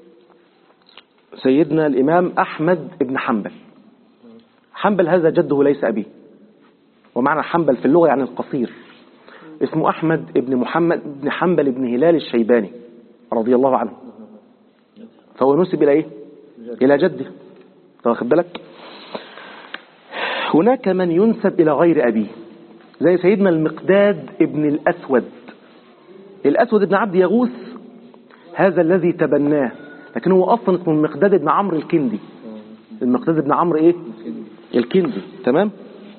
سيدنا الإمام أحمد بن حنبل حنبل هذا جده ليس أبيه ومعنى حنبل في اللغة يعني القصير اسمه أحمد بن محمد بن حنبل بن هلال الشيباني رضي الله عنه فهو نسب إلى إيه؟ إلى جده طب واخد بالك هناك من ينسب إلى غير أبيه زي سيدنا المقداد ابن الأسود الأسود ابن عبد يغوث هذا الذي تبناه لكن هو أصلا اسمه المقداد ابن عمرو الكندي المقداد ابن عمرو إيه الكندي تمام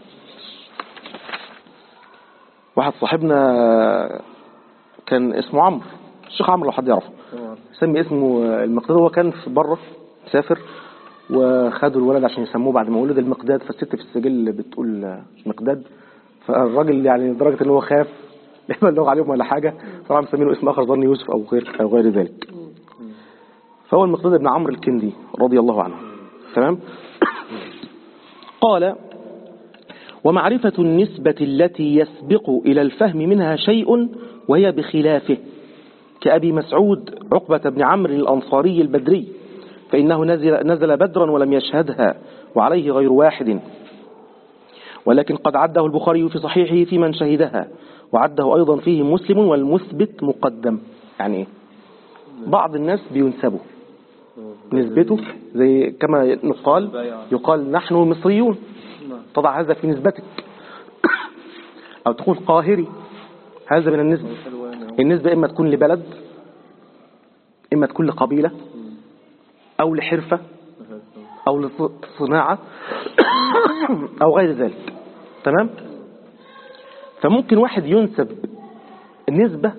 واحد صاحبنا كان اسمه عمرو الشيخ عمرو لو حد يعرفه سمي اسمه المقداد هو كان في بره مسافر وخدوا الولد عشان يسموه بعد ما ولد المقداد فالست في السجل بتقول مقداد فالراجل يعني لدرجة ان هو خاف لما اللغة عليهم ولا حاجة طبعا مسمينه اسم اخر ظن يوسف او غير او غير ذلك فهو المقداد بن عمرو الكندي رضي الله عنه تمام قال ومعرفة النسبة التي يسبق إلى الفهم منها شيء وهي بخلافه كأبي مسعود عقبة بن عمرو الأنصاري البدري فإنه نزل, نزل بدرا ولم يشهدها وعليه غير واحد ولكن قد عده البخاري في صحيحه في من شهدها وعده أيضا فيه مسلم والمثبت مقدم يعني إيه؟ بعض الناس بينسبوا نسبته زي كما يقال يقال نحن مصريون تضع هذا في نسبتك أو تقول قاهري هذا من النسبة النسبة إما تكون لبلد إما تكون لقبيلة أو لحرفة أو لصناعة أو غير ذلك تمام فممكن واحد ينسب نسبة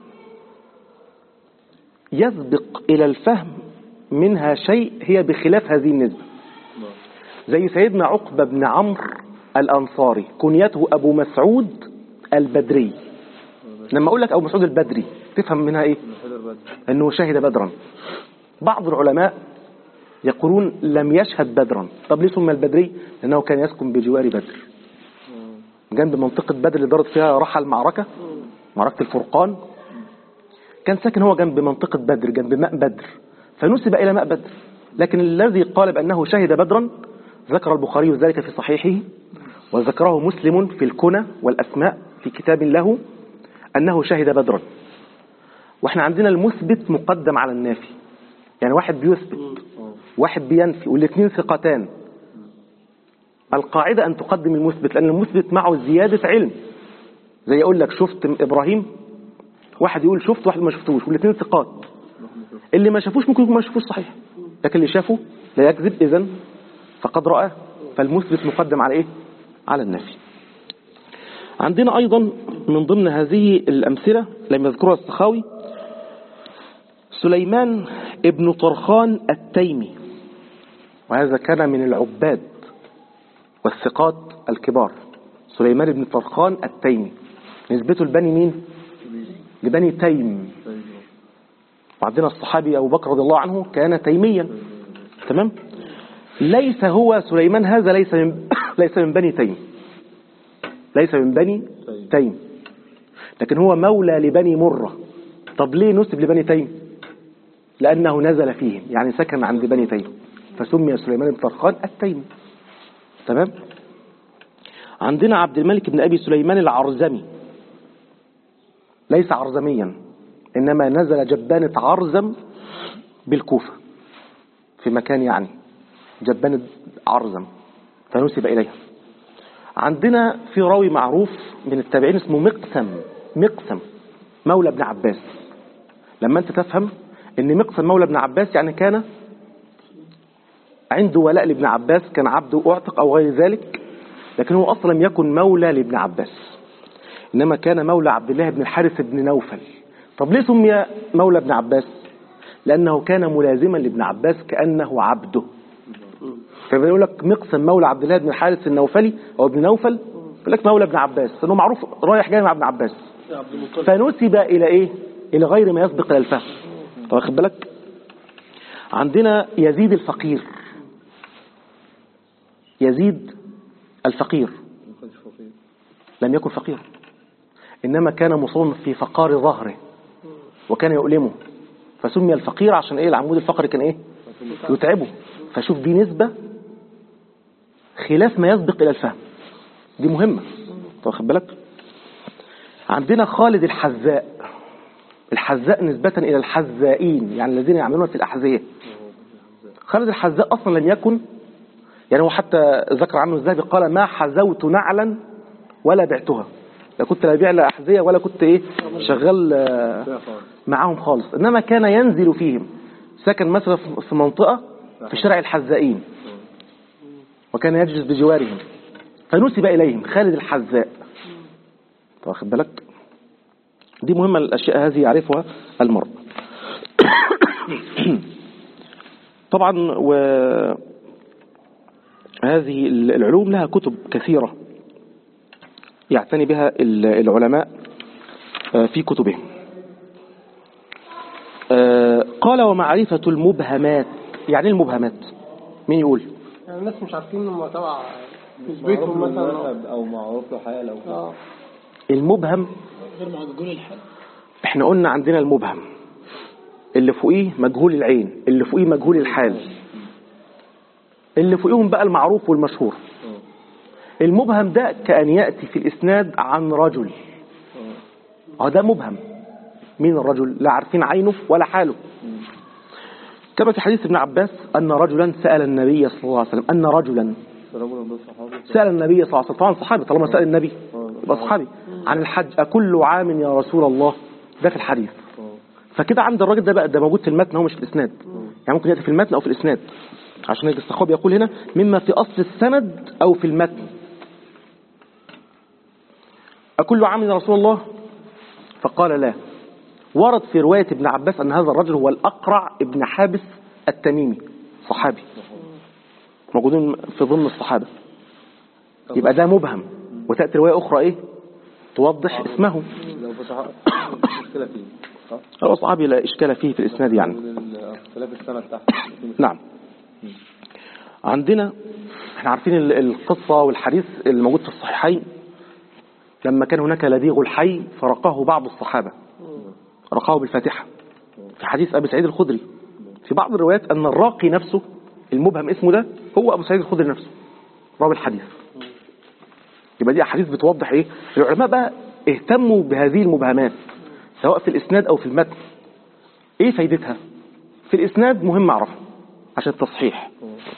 يسبق إلى الفهم منها شيء هي بخلاف هذه النسبة زي سيدنا عقبة بن عمرو الأنصاري كنيته أبو مسعود البدري لما أقول لك أبو مسعود البدري تفهم منها إيه أنه شهد بدرا بعض العلماء يقولون لم يشهد بدرا طب ليه سمى البدري لأنه كان يسكن بجوار بدر جنب منطقة بدر اللي دارت فيها رحى المعركة معركة الفرقان كان ساكن هو جنب منطقة بدر جنب ماء بدر فنسب إلى ماء بدر لكن الذي قال بأنه شهد بدرا ذكر البخاري ذلك في صحيحه وذكره مسلم في الكنى والأسماء في كتاب له أنه شهد بدرا واحنا عندنا المثبت مقدم على النافي يعني واحد بيثبت واحد بينفي والاثنين ثقتان القاعدة أن تقدم المثبت لأن المثبت معه زيادة علم زي يقول لك شفت إبراهيم واحد يقول شفت واحد ما شفتوش والاثنين ثقات اللي ما شافوش ممكن يكون ما شافوش صحيح لكن اللي شافه لا يكذب إذن فقد رآه فالمثبت مقدم على إيه؟ على النفي عندنا أيضا من ضمن هذه الأمثلة لم يذكرها السخاوي سليمان ابن طرخان التيمي وهذا كان من العباد والثقات الكبار سليمان بن طرخان التيمي نسبته لبني مين لبني تيم وعندنا الصحابي أبو بكر رضي الله عنه كان تيميا تمام ليس هو سليمان هذا ليس من ليس من بني تيم ليس من بني تيم لكن هو مولى لبني مرة طب ليه نسب لبني تيم لأنه نزل فيهم يعني سكن عند بني تيم فسمي سليمان بن طرخان التيمي تمام عندنا عبد الملك بن أبي سليمان العرزمي ليس عرزميا إنما نزل جبانة عرزم بالكوفة في مكان يعني جبانة عرزم فنسب إليها عندنا في راوي معروف من التابعين اسمه مقسم مقسم مولى ابن عباس لما أنت تفهم ان مقسم مولى ابن عباس يعني كان عنده ولاء لابن عباس كان عبده اعتق او غير ذلك لكن هو اصلا لم يكن مولى لابن عباس انما كان مولى عبد الله بن الحارث بن نوفل طب ليه سمي مولى ابن عباس لانه كان ملازما لابن عباس كانه عبده فبيقول لك مقسم مولى عبد الله بن الحارث النوفلي او ابن نوفل يقول لك مولى ابن عباس لانه معروف رايح جاي مع ابن عباس فنسب الى ايه الى غير ما يسبق الى الفهم طب واخد بالك عندنا يزيد الفقير يزيد الفقير ما كانش فقير لم يكن فقيرا إنما كان مصابا في فقار ظهره وكان يؤلمه فسمي الفقير عشان إيه العمود الفقري كان إيه يتعبه فشوف دي نسبة خلاف ما يسبق إلى الفهم دي مهمة طب واخد بالك عندنا خالد الحذاء الحذاء نسبة إلى الحذائين يعني الذين يعملون في الأحذية خالد الحذاء أصلا لم يكن يعني هو حتى ذكر عنه الذهبي قال ما حذوت نعلا ولا بعتها لا كنت لا بيع لا أحذية ولا كنت إيه شغال آه، فيها خالص معاهم خالص إنما كان ينزل فيهم سكن مثلا في منطقة في شارع الحذائين وكان يجلس بجوارهم فنسب إليهم خالد الحذاء طب واخد بالك دي مهمة الأشياء هذه يعرفها المرء طبعا و هذه العلوم لها كتب كثيرة يعتني بها العلماء آه، في كتبهم آه، قال ومعرفة المبهمات يعني إيه المبهمات مين يقول يعني الناس مش عارفين هم تبع معروف بيتهم له مثلا المذهب او معروف له حياة او اه المبهم غير مجهول الحال احنا قلنا عندنا المبهم اللي فوقيه مجهول العين اللي فوقيه مجهول الحال اللي فوقيهم بقى المعروف والمشهور المبهم ده كأن يأتي في الإسناد عن رجل اه ده مبهم مين الرجل لا عارفين عينه ولا حاله كما في حديث ابن عباس أن رجلا سأل النبي صلى الله عليه وسلم أن رجلا رجل ده صحابي سأل النبي صلى الله عليه وسلم طبعا صحابي طالما سأل النبي يبقى صحابي عن الحج أكل عام يا رسول الله ده في الحديث فكده عند الراجل ده بقى ده موجود في المتن هو مش في الإسناد يعني ممكن يأتي في المتن أو في الإسناد عشان الصحابي يقول هنا مما في أصل السند أو في المتن أكل عام يا رسول الله فقال لا ورد في رواية ابن عباس أن هذا الرجل هو الأقرع ابن حابس التميمي صحابي موجودين في ضمن الصحابة يبقى ده مبهم وتأتي رواية أخرى إيه توضح اسمه لو فتح مشكلة فيه صح؟ هو صحابي لا إشكال فيه في الإسناد يعني اختلاف السنة تحت نعم عندنا احنا عارفين ال- القصة والحديث الموجود في الصحيحين لما كان هناك لديغ الحي فرقاه بعض الصحابة رقاه بالفاتحة في حديث أبي سعيد الخدري في بعض الروايات أن الراقي نفسه المبهم اسمه ده هو أبو سعيد الخدري نفسه راوي الحديث يبقى دي أحاديث بتوضح إيه العلماء بقى اهتموا بهذه المبهمات سواء في الإسناد أو في المتن إيه فايدتها في الإسناد مهم أعرفها عشان التصحيح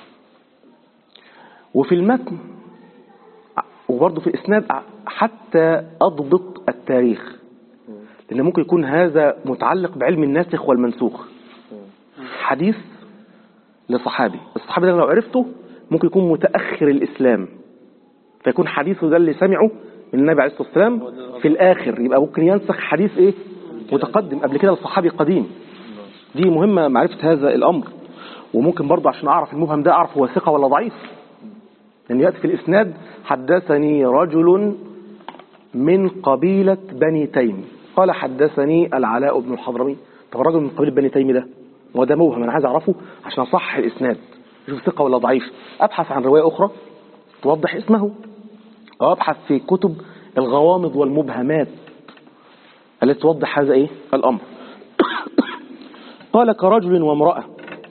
وفي المتن وبرضه في الإسناد حتى أضبط التاريخ لأن ممكن يكون هذا متعلق بعلم الناسخ والمنسوخ حديث لصحابي الصحابي ده لو عرفته ممكن يكون متأخر الإسلام فيكون حديثه ده اللي سمعه من النبي عليه الصلاة والسلام في الآخر يبقى ممكن ينسخ حديث إيه متقدم قبل كده الصحابي قديم دي مهمة معرفة هذا الأمر وممكن برضه عشان أعرف المبهم ده أعرف هو ثقة ولا ضعيف لأن يأتي في الإسناد حدثني رجل من قبيلة بني تيم قال حدثني العلاء بن الحضرمي طب الرجل من قبيلة بني تيم ده هو ده موهم أنا عايز أعرفه عشان أصحح الإسناد شوف ثقة ولا ضعيف أبحث عن رواية أخرى توضح اسمه أو أبحث في كتب الغوامض والمبهمات التي توضح هذا إيه الأمر قال كرجل وامرأة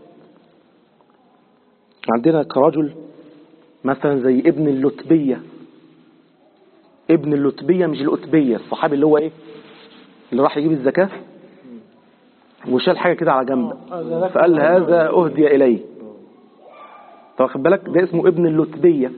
عندنا كرجل مثلا زي ابن اللتبية ابن اللتبية مش الأتبية الصحابي اللي هو ايه اللي راح يجيب الزكاة وشال حاجة كده على جنب فقال هذا أهدي إليه طب واخد بالك ده اسمه ابن اللتبية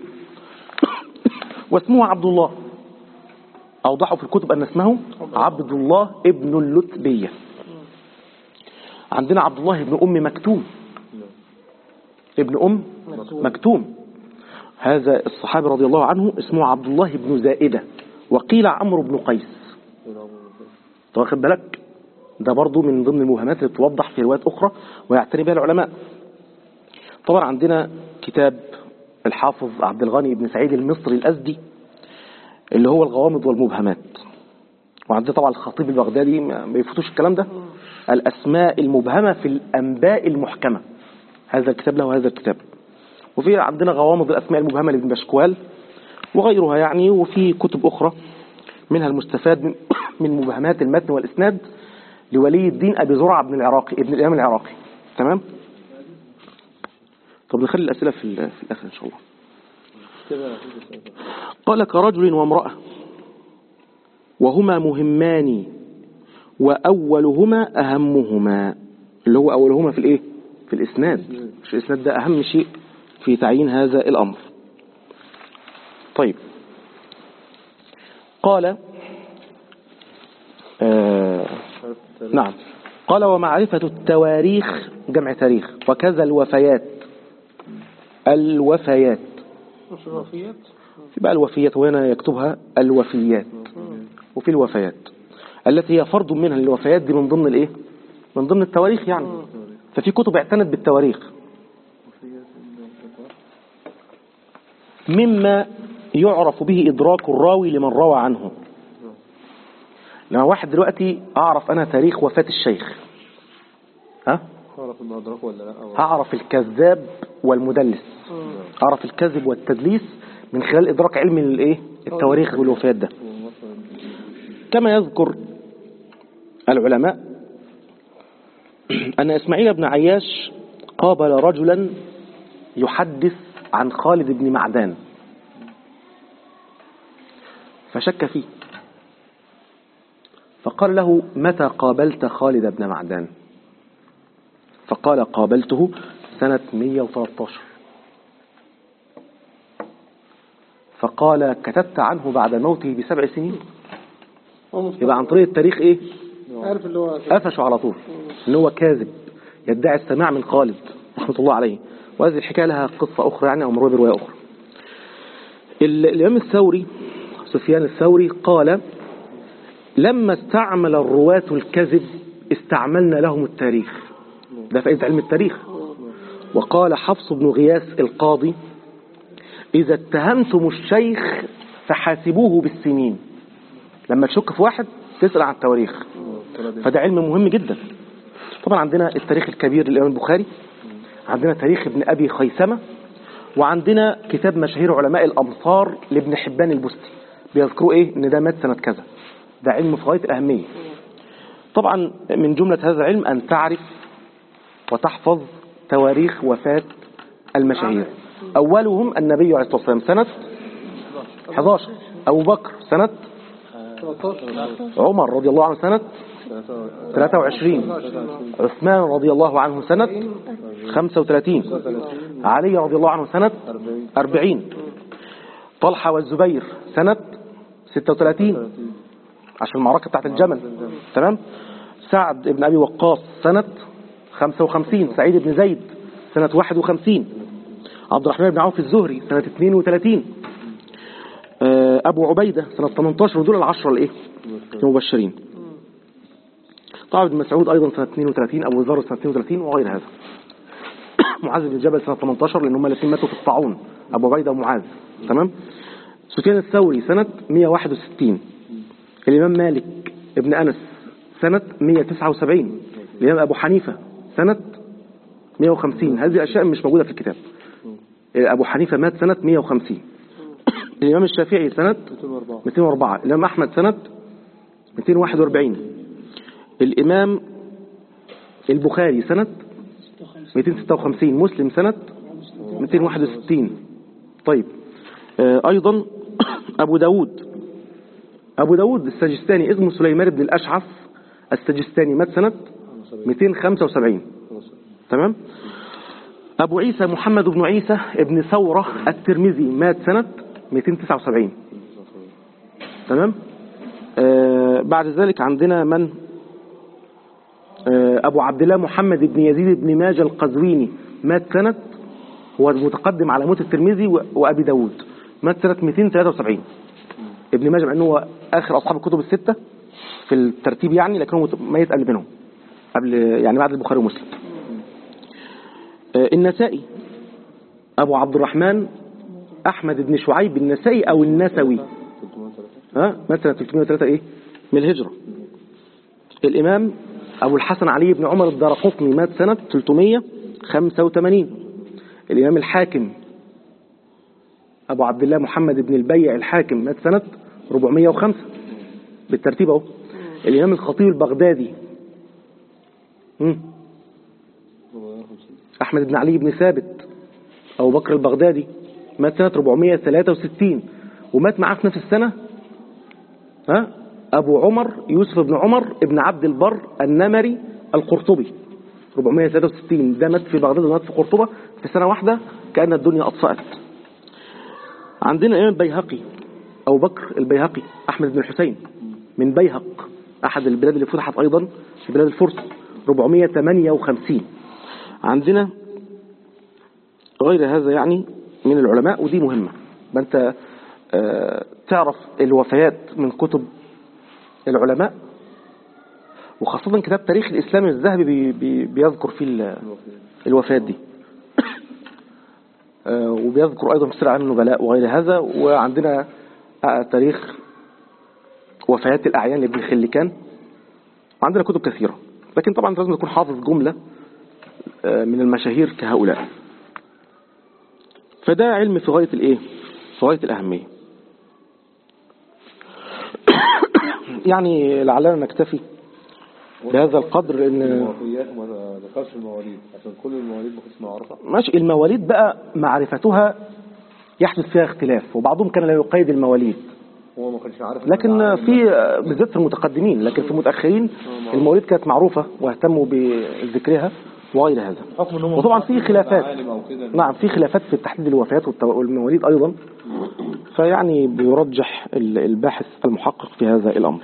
واسمه عبد الله أوضحوا في الكتب أن اسمه عبد الله ابن اللتبية عندنا عبد الله ابن أم مكتوم ابن أم مكتوم هذا الصحابي رضي الله عنه اسمه عبد الله بن زائدة وقيل عمرو بن قيس طب واخد بالك ده برضو من ضمن الموهمات اللي توضح في روايات أخرى ويعتني بها العلماء طبعا عندنا كتاب الحافظ عبد الغني بن سعيد المصري الأزدي اللي هو الغوامض والمبهمات وعندنا طبعا الخطيب البغدادي ما ما يفوتوش الكلام ده الأسماء المبهمة في الأنباء المحكمة هذا الكتاب له هذا الكتاب وفي عندنا غوامض الأسماء المبهمة لابن بشكوال وغيرها يعني وفي كتب أخرى منها المستفاد من- من مبهمات المتن والإسناد لولي الدين أبي زرعة بن العراقي ابن الإمام العراقي تمام طب نخلي الأسئلة في, ال- في الآخر إن شاء الله كده في السؤال ده. قال كرجل وامرأة وهما مهمان وأولهما أهمهما اللي هو أولهما في الإيه؟ في الإسناد مش الإسناد ده أهم شيء في تعيين هذا الأمر طيب قال آه عرفت التاريخ. نعم قال ومعرفة التواريخ جمع تاريخ وكذا الوفيات الوفيات مش الوفيات في بقى الوفيات وهنا يكتبها الوفيات وفي الوفيات التي هي فرض منها الوفيات دي من ضمن الايه من ضمن التواريخ يعني ففي كتب اعتنت بالتواريخ مما يعرف به إدراك الراوي لمن روى عنه لما واحد دلوقتي أعرف أنا تاريخ وفاة الشيخ ها اعرف انه ادركه ولا لا أو أعرف الكذاب والمدلس أعرف الكذب والتدليس من خلال إدراك علم الإيه التواريخ والوفيات ده كما يذكر العلماء أن إسماعيل بن عياش قابل رجلا يحدث عن خالد بن معدان فشك فيه فقال له متى قابلت خالد بن معدان فقال قابلته سنة 113 فقال كتبت عنه بعد موته بسبع سنين هو مفترض. يبقى عن طريق التاريخ ايه عارف اللي هو قفشوا على طول ان هو كاذب يدعي السماع من خالد رحمة الله عليه وهذه الحكاية لها قصة أخرى يعني أو مروية برواية أخرى ال- الإمام الثوري سفيان الثوري قال لما استعمل الرواة الكذب استعملنا لهم التاريخ ده فائدة علم التاريخ وقال حفص بن غياث القاضي إذا اتهمتم الشيخ فحاسبوه بالسنين لما تشك في واحد تسأل عن التواريخ فده علم مهم جدا طبعا عندنا التاريخ الكبير للإمام البخاري عندنا تاريخ ابن أبي خيثمة وعندنا كتاب مشاهير علماء الأمصار لابن حبان البستي بيذكروا إيه إن ده مات سنة كذا ده علم في غاية الأهمية طبعا من جملة هذا العلم أن تعرف وتحفظ تواريخ وفاة المشاهير أولهم النبي عليه الصلاة والسلام سنة 11 أبو بكر سنة 13 عمر رضي الله عنه سنة 23 عثمان رضي الله عنه سنة 35 علي رضي الله عنه سنة 40 طلحة والزبير سنة 36 عشان المعركة بتاعت الجمل تمام سعد بن أبي وقاص سنة 55 سعيد بن زيد سنة 51 عبد الرحمن بن عوف الزهري سنة 32 آه، أبو عبيدة سنة 18 ودول العشرة الإيه المبشرين طبعا ابن مسعود أيضا سنة 32 أبو ذر سنة 32 وغير هذا معاذ بن جبل سنة 18 لأن هم الاثنين ماتوا في الطاعون أبو عبيدة ومعاذ تمام سفيان الثوري سنة 161 الإمام مالك ابن أنس سنة 179 الإمام أبو حنيفة سنة 150 هذه الأشياء مش موجودة في الكتاب أبو حنيفة مات سنة 150 الإمام الشافعي سنة 204 الإمام أحمد سنة 241 الإمام البخاري سنة 256 مسلم سنة 261 طيب آه، أيضا أبو داود أبو داود السجستاني اسمه سليمان بن الأشعث السجستاني مات سنة 275 تمام أبو عيسى محمد بن عيسى ابن ثورة الترمذي مات سنة 279 تمام آه بعد ذلك عندنا من آه أبو عبد الله محمد بن يزيد بن ماجه القزويني مات سنة هو متقدم على موت الترمذي و- وأبي داود مات سنة 273 ابن ماجه مع أنه هو آخر أصحاب الكتب الستة في الترتيب يعني لكنه مت- ميت قبل منهم قبل يعني بعد البخاري ومسلم آه، النسائي أبو عبد الرحمن أحمد بن شعيب النسائي أو النسوي ها مثلا 303 إيه من الهجرة الإمام أبو الحسن علي بن عمر الدارقطني مات سنة 385 الإمام الحاكم أبو عبد الله محمد بن البيع الحاكم مات سنة 405 بالترتيب أهو الإمام الخطيب البغدادي مم. 450 أحمد بن علي بن ثابت أبو بكر البغدادي مات سنة 463 ومات معاه في نفس السنة ها أبو عمر يوسف بن عمر ابن عبد البر النمري القرطبي 463 ده مات في بغداد ومات في قرطبة في سنة واحدة كأن الدنيا أطفأت عندنا الإمام البيهقي أبو بكر البيهقي أحمد بن الحسين من بيهق أحد البلاد اللي فتحت أيضا في بلاد الفرس 458 عندنا غير هذا يعني من العلماء ودي مهمة ما أنت آه، تعرف الوفيات من كتب العلماء وخاصة كتاب تاريخ الإسلام الذهبي بي- بي- بيذكر فيه ال- الوفيات دي آه، وبيذكر أيضا في سير عن النبلاء وغير هذا وعندنا آه، تاريخ وفيات الأعيان لابن خلكان وعندنا كتب كثيرة لكن طبعا لازم تكون حافظ جملة آه، من المشاهير كهؤلاء فده علم في غاية الايه في غاية الأهمية يعني لعلنا نكتفي بهذا القدر لأن الوفيات ما ذكرش المواليد عشان كل المواليد بقسم معرفة ماشي المواليد بقى معرفتها يحدث فيها اختلاف وبعضهم كان لا يقيد المواليد هو ما كانش عارف لكن في بالذات في المتقدمين لكن في المتأخرين المواليد كانت معروفة واهتموا بذكرها وغير هذا حكم ان هم وطبعا في خلافات عالم او كده نعم في خلافات في تحديد الوفيات والتو- والمواليد أيضا فيعني بيرجح ال- الباحث المحقق في هذا الأمر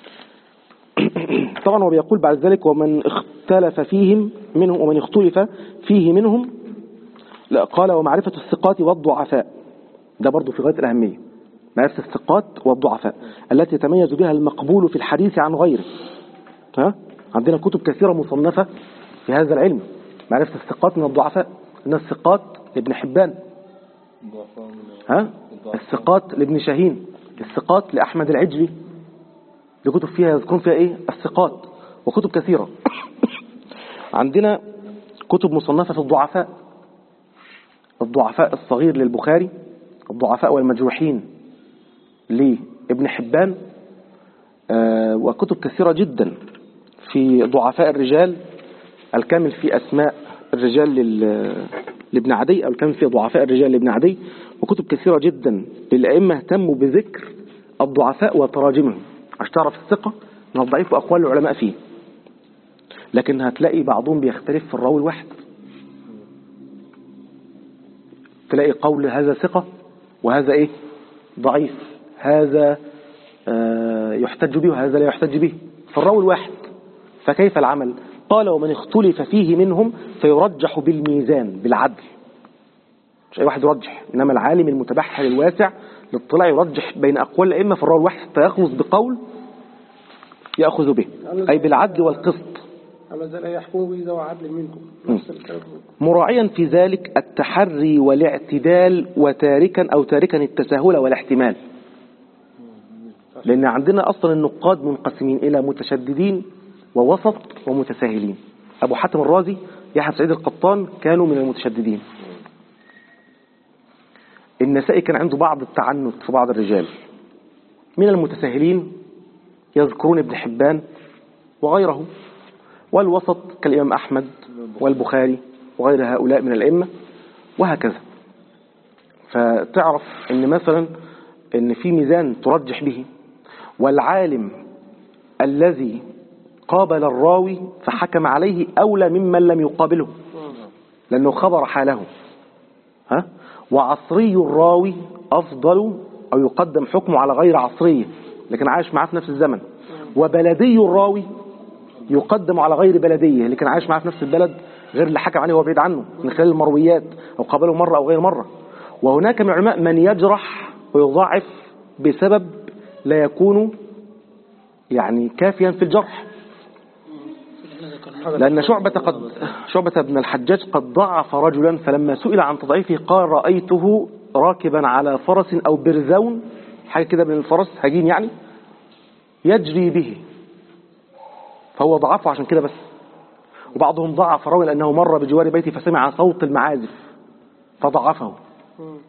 طبعا هو بيقول بعد ذلك ومن اختلف فيهم منهم ومن اختلف فيه منهم لا قال ومعرفة الثقات والضعفاء ده برضو في غاية الأهمية معرفة الثقات والضعفاء التي يتميز بها المقبول في الحديث عن غيره ها؟ عندنا كتب كثيرة مصنفة في هذا العلم معرفة الثقات من الضعفاء إن الثقات لابن حبان ضعفاء من ها الثقات لابن شاهين الثقات لأحمد العجلي لكتب فيها يذكرون فيها إيه الثقات وكتب كثيرة عندنا كتب مصنفة في الضعفاء الضعفاء الصغير للبخاري الضعفاء والمجروحين لابن حبان آه، وكتب كثيرة جدا في ضعفاء الرجال الكامل في أسماء الرجال لل- لابن عدي أو الكامل في ضعفاء الرجال لابن عدي وكتب كثيرة جدا للأئمة اهتموا بذكر الضعفاء وتراجمهم عشان تعرف الثقة من الضعيف وأقوال العلماء فيه لكن هتلاقي بعضهم بيختلف في الراوي الواحد تلاقي قول هذا ثقة وهذا ايه ضعيف هذا آه، يحتج به وهذا لا يحتج به في الراوي الواحد فكيف العمل قال ومن اختلف فيه منهم فيرجح بالميزان بالعدل مش اي واحد يرجح انما العالم المتبحر الواسع للاطلاع يرجح بين اقوال الائمه في الراوي الواحد حتى يخلص بقول ياخذ به اي بالعدل والقسط أما زال يحكم به ذو عدل منكم نفس الكلام مراعيا في ذلك التحري والاعتدال وتاركا أو تاركا التساهل والاحتمال لأن عندنا أصلا النقاد منقسمين إلى متشددين ووسط ومتساهلين أبو حاتم الرازي يحيى سعيد القطان كانوا من المتشددين النسائي كان عنده بعض التعنت في بعض الرجال من المتساهلين يذكرون ابن حبان وغيره والوسط كالإمام أحمد والبخاري وغير هؤلاء من الأئمة وهكذا فتعرف أن مثلا أن في ميزان ترجح به والعالم الذي قابل الراوي فحكم عليه أولى ممن لم يقابله لأنه خبر حاله ها؟ وعصري الراوي أفضل أو يقدم حكمه على غير عصريه لكن عايش معاه في نفس الزمن وبلدي الراوي يقدم على غير بلديه اللي كان عايش معاه في نفس البلد غير اللي حكم عليه وهو بعيد عنه من خلال المرويات أو قابله مرة أو غير مرة وهناك من العلماء من يجرح ويضاعف بسبب لا يكون يعني كافيا في الجرح اللي احنا ذكرناه لأن شعبة قد شعبة بن الحجاج قد ضعف رجلا فلما سئل عن تضعيفه قال رأيته راكبا على فرس أو برزون حاجة كده من الفرس هجين يعني يجري به فهو ضعفه عشان كده بس وبعضهم ضعف راوي لأنه مر بجوار بيته فسمع صوت المعازف فضعفه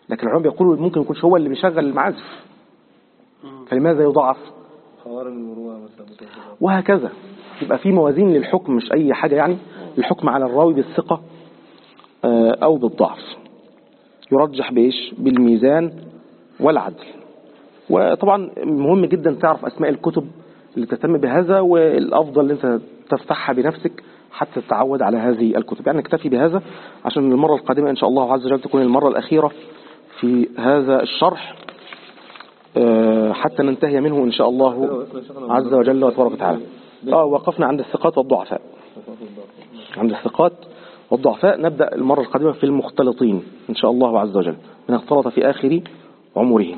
لكن العلماء بيقولوا ممكن يكونش هو اللي بيشغل المعازف فلماذا يضعف خوارم المروءة مثلا مثلا كده. وهكذا يبقى في موازين للحكم مش أي حاجة يعني الحكم على الراوي بالثقة آه، أو بالضعف يرجح بإيش بالميزان والعدل وطبعا مهم جدا تعرف أسماء الكتب اللي تهتم بهذا والأفضل أن أنت تفتحها بنفسك حتى تتعود على هذه الكتب يعني نكتفي بهذا عشان المرة القادمة إن شاء الله عز وجل تكون المرة الأخيرة في هذا الشرح آه، حتى ننتهي منه إن شاء الله عز وجل وتبارك وتعالى اه وقفنا عند الثقات والضعفاء عند الثقات والضعفاء نبدأ المرة القادمة في المختلطين إن شاء الله عز وجل من اختلط في آخر عمره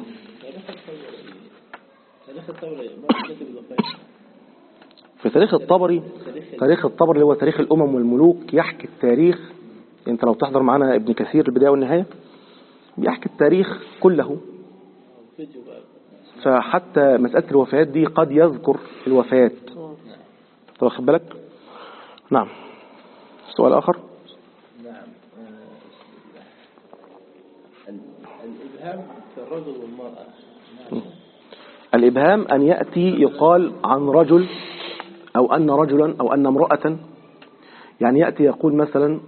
في تاريخ الطبري تاريخ الطبري اللي هو تاريخ الأمم والملوك يحكي التاريخ انت لو تحضر معنا ابن كثير البداية والنهاية بيحكي التاريخ كله فحتى مسألة الوفيات دي قد يذكر الوفيات طب واخد بالك نعم سؤال آخر الإبهام في الرجل والمرأة الإبهام أن يأتي يقال عن رجل أو أن رجلا أو أن امرأة يعني يأتي يقول مثلا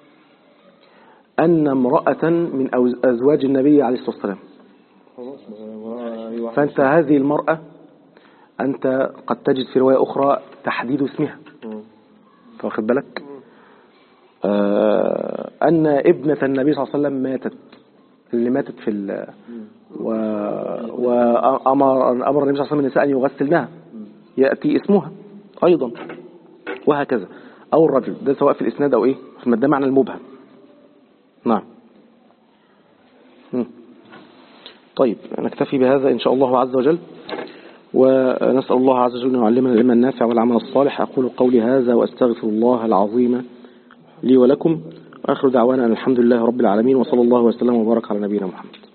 أن امرأة من أوز- أزواج النبي عليه الصلاة والسلام خلاص ما- أي واحد. فأنت هذه المرأة أنت قد تجد في رواية أخرى تحديد اسمها مم. واخد بالك آه أن ابنة النبي صلى الله عليه وسلم ماتت اللي ماتت في ال و... وأمر أمر النبي صلى الله عليه وسلم النساء أن يغسلنها يأتي اسمها أيضا وهكذا أو الرجل ده سواء في الإسناد أو إيه في ده معنى المبهم نعم مم. طيب نكتفي بهذا إن شاء الله عز وجل ونسأل الله عز وجل أن يعلمنا العلم النافع والعمل الصالح أقول قولي هذا وأستغفر الله العظيم لي ولكم وآخر دعوانا أن الحمد لله رب العالمين وصلى الله وسلم وبارك على نبينا محمد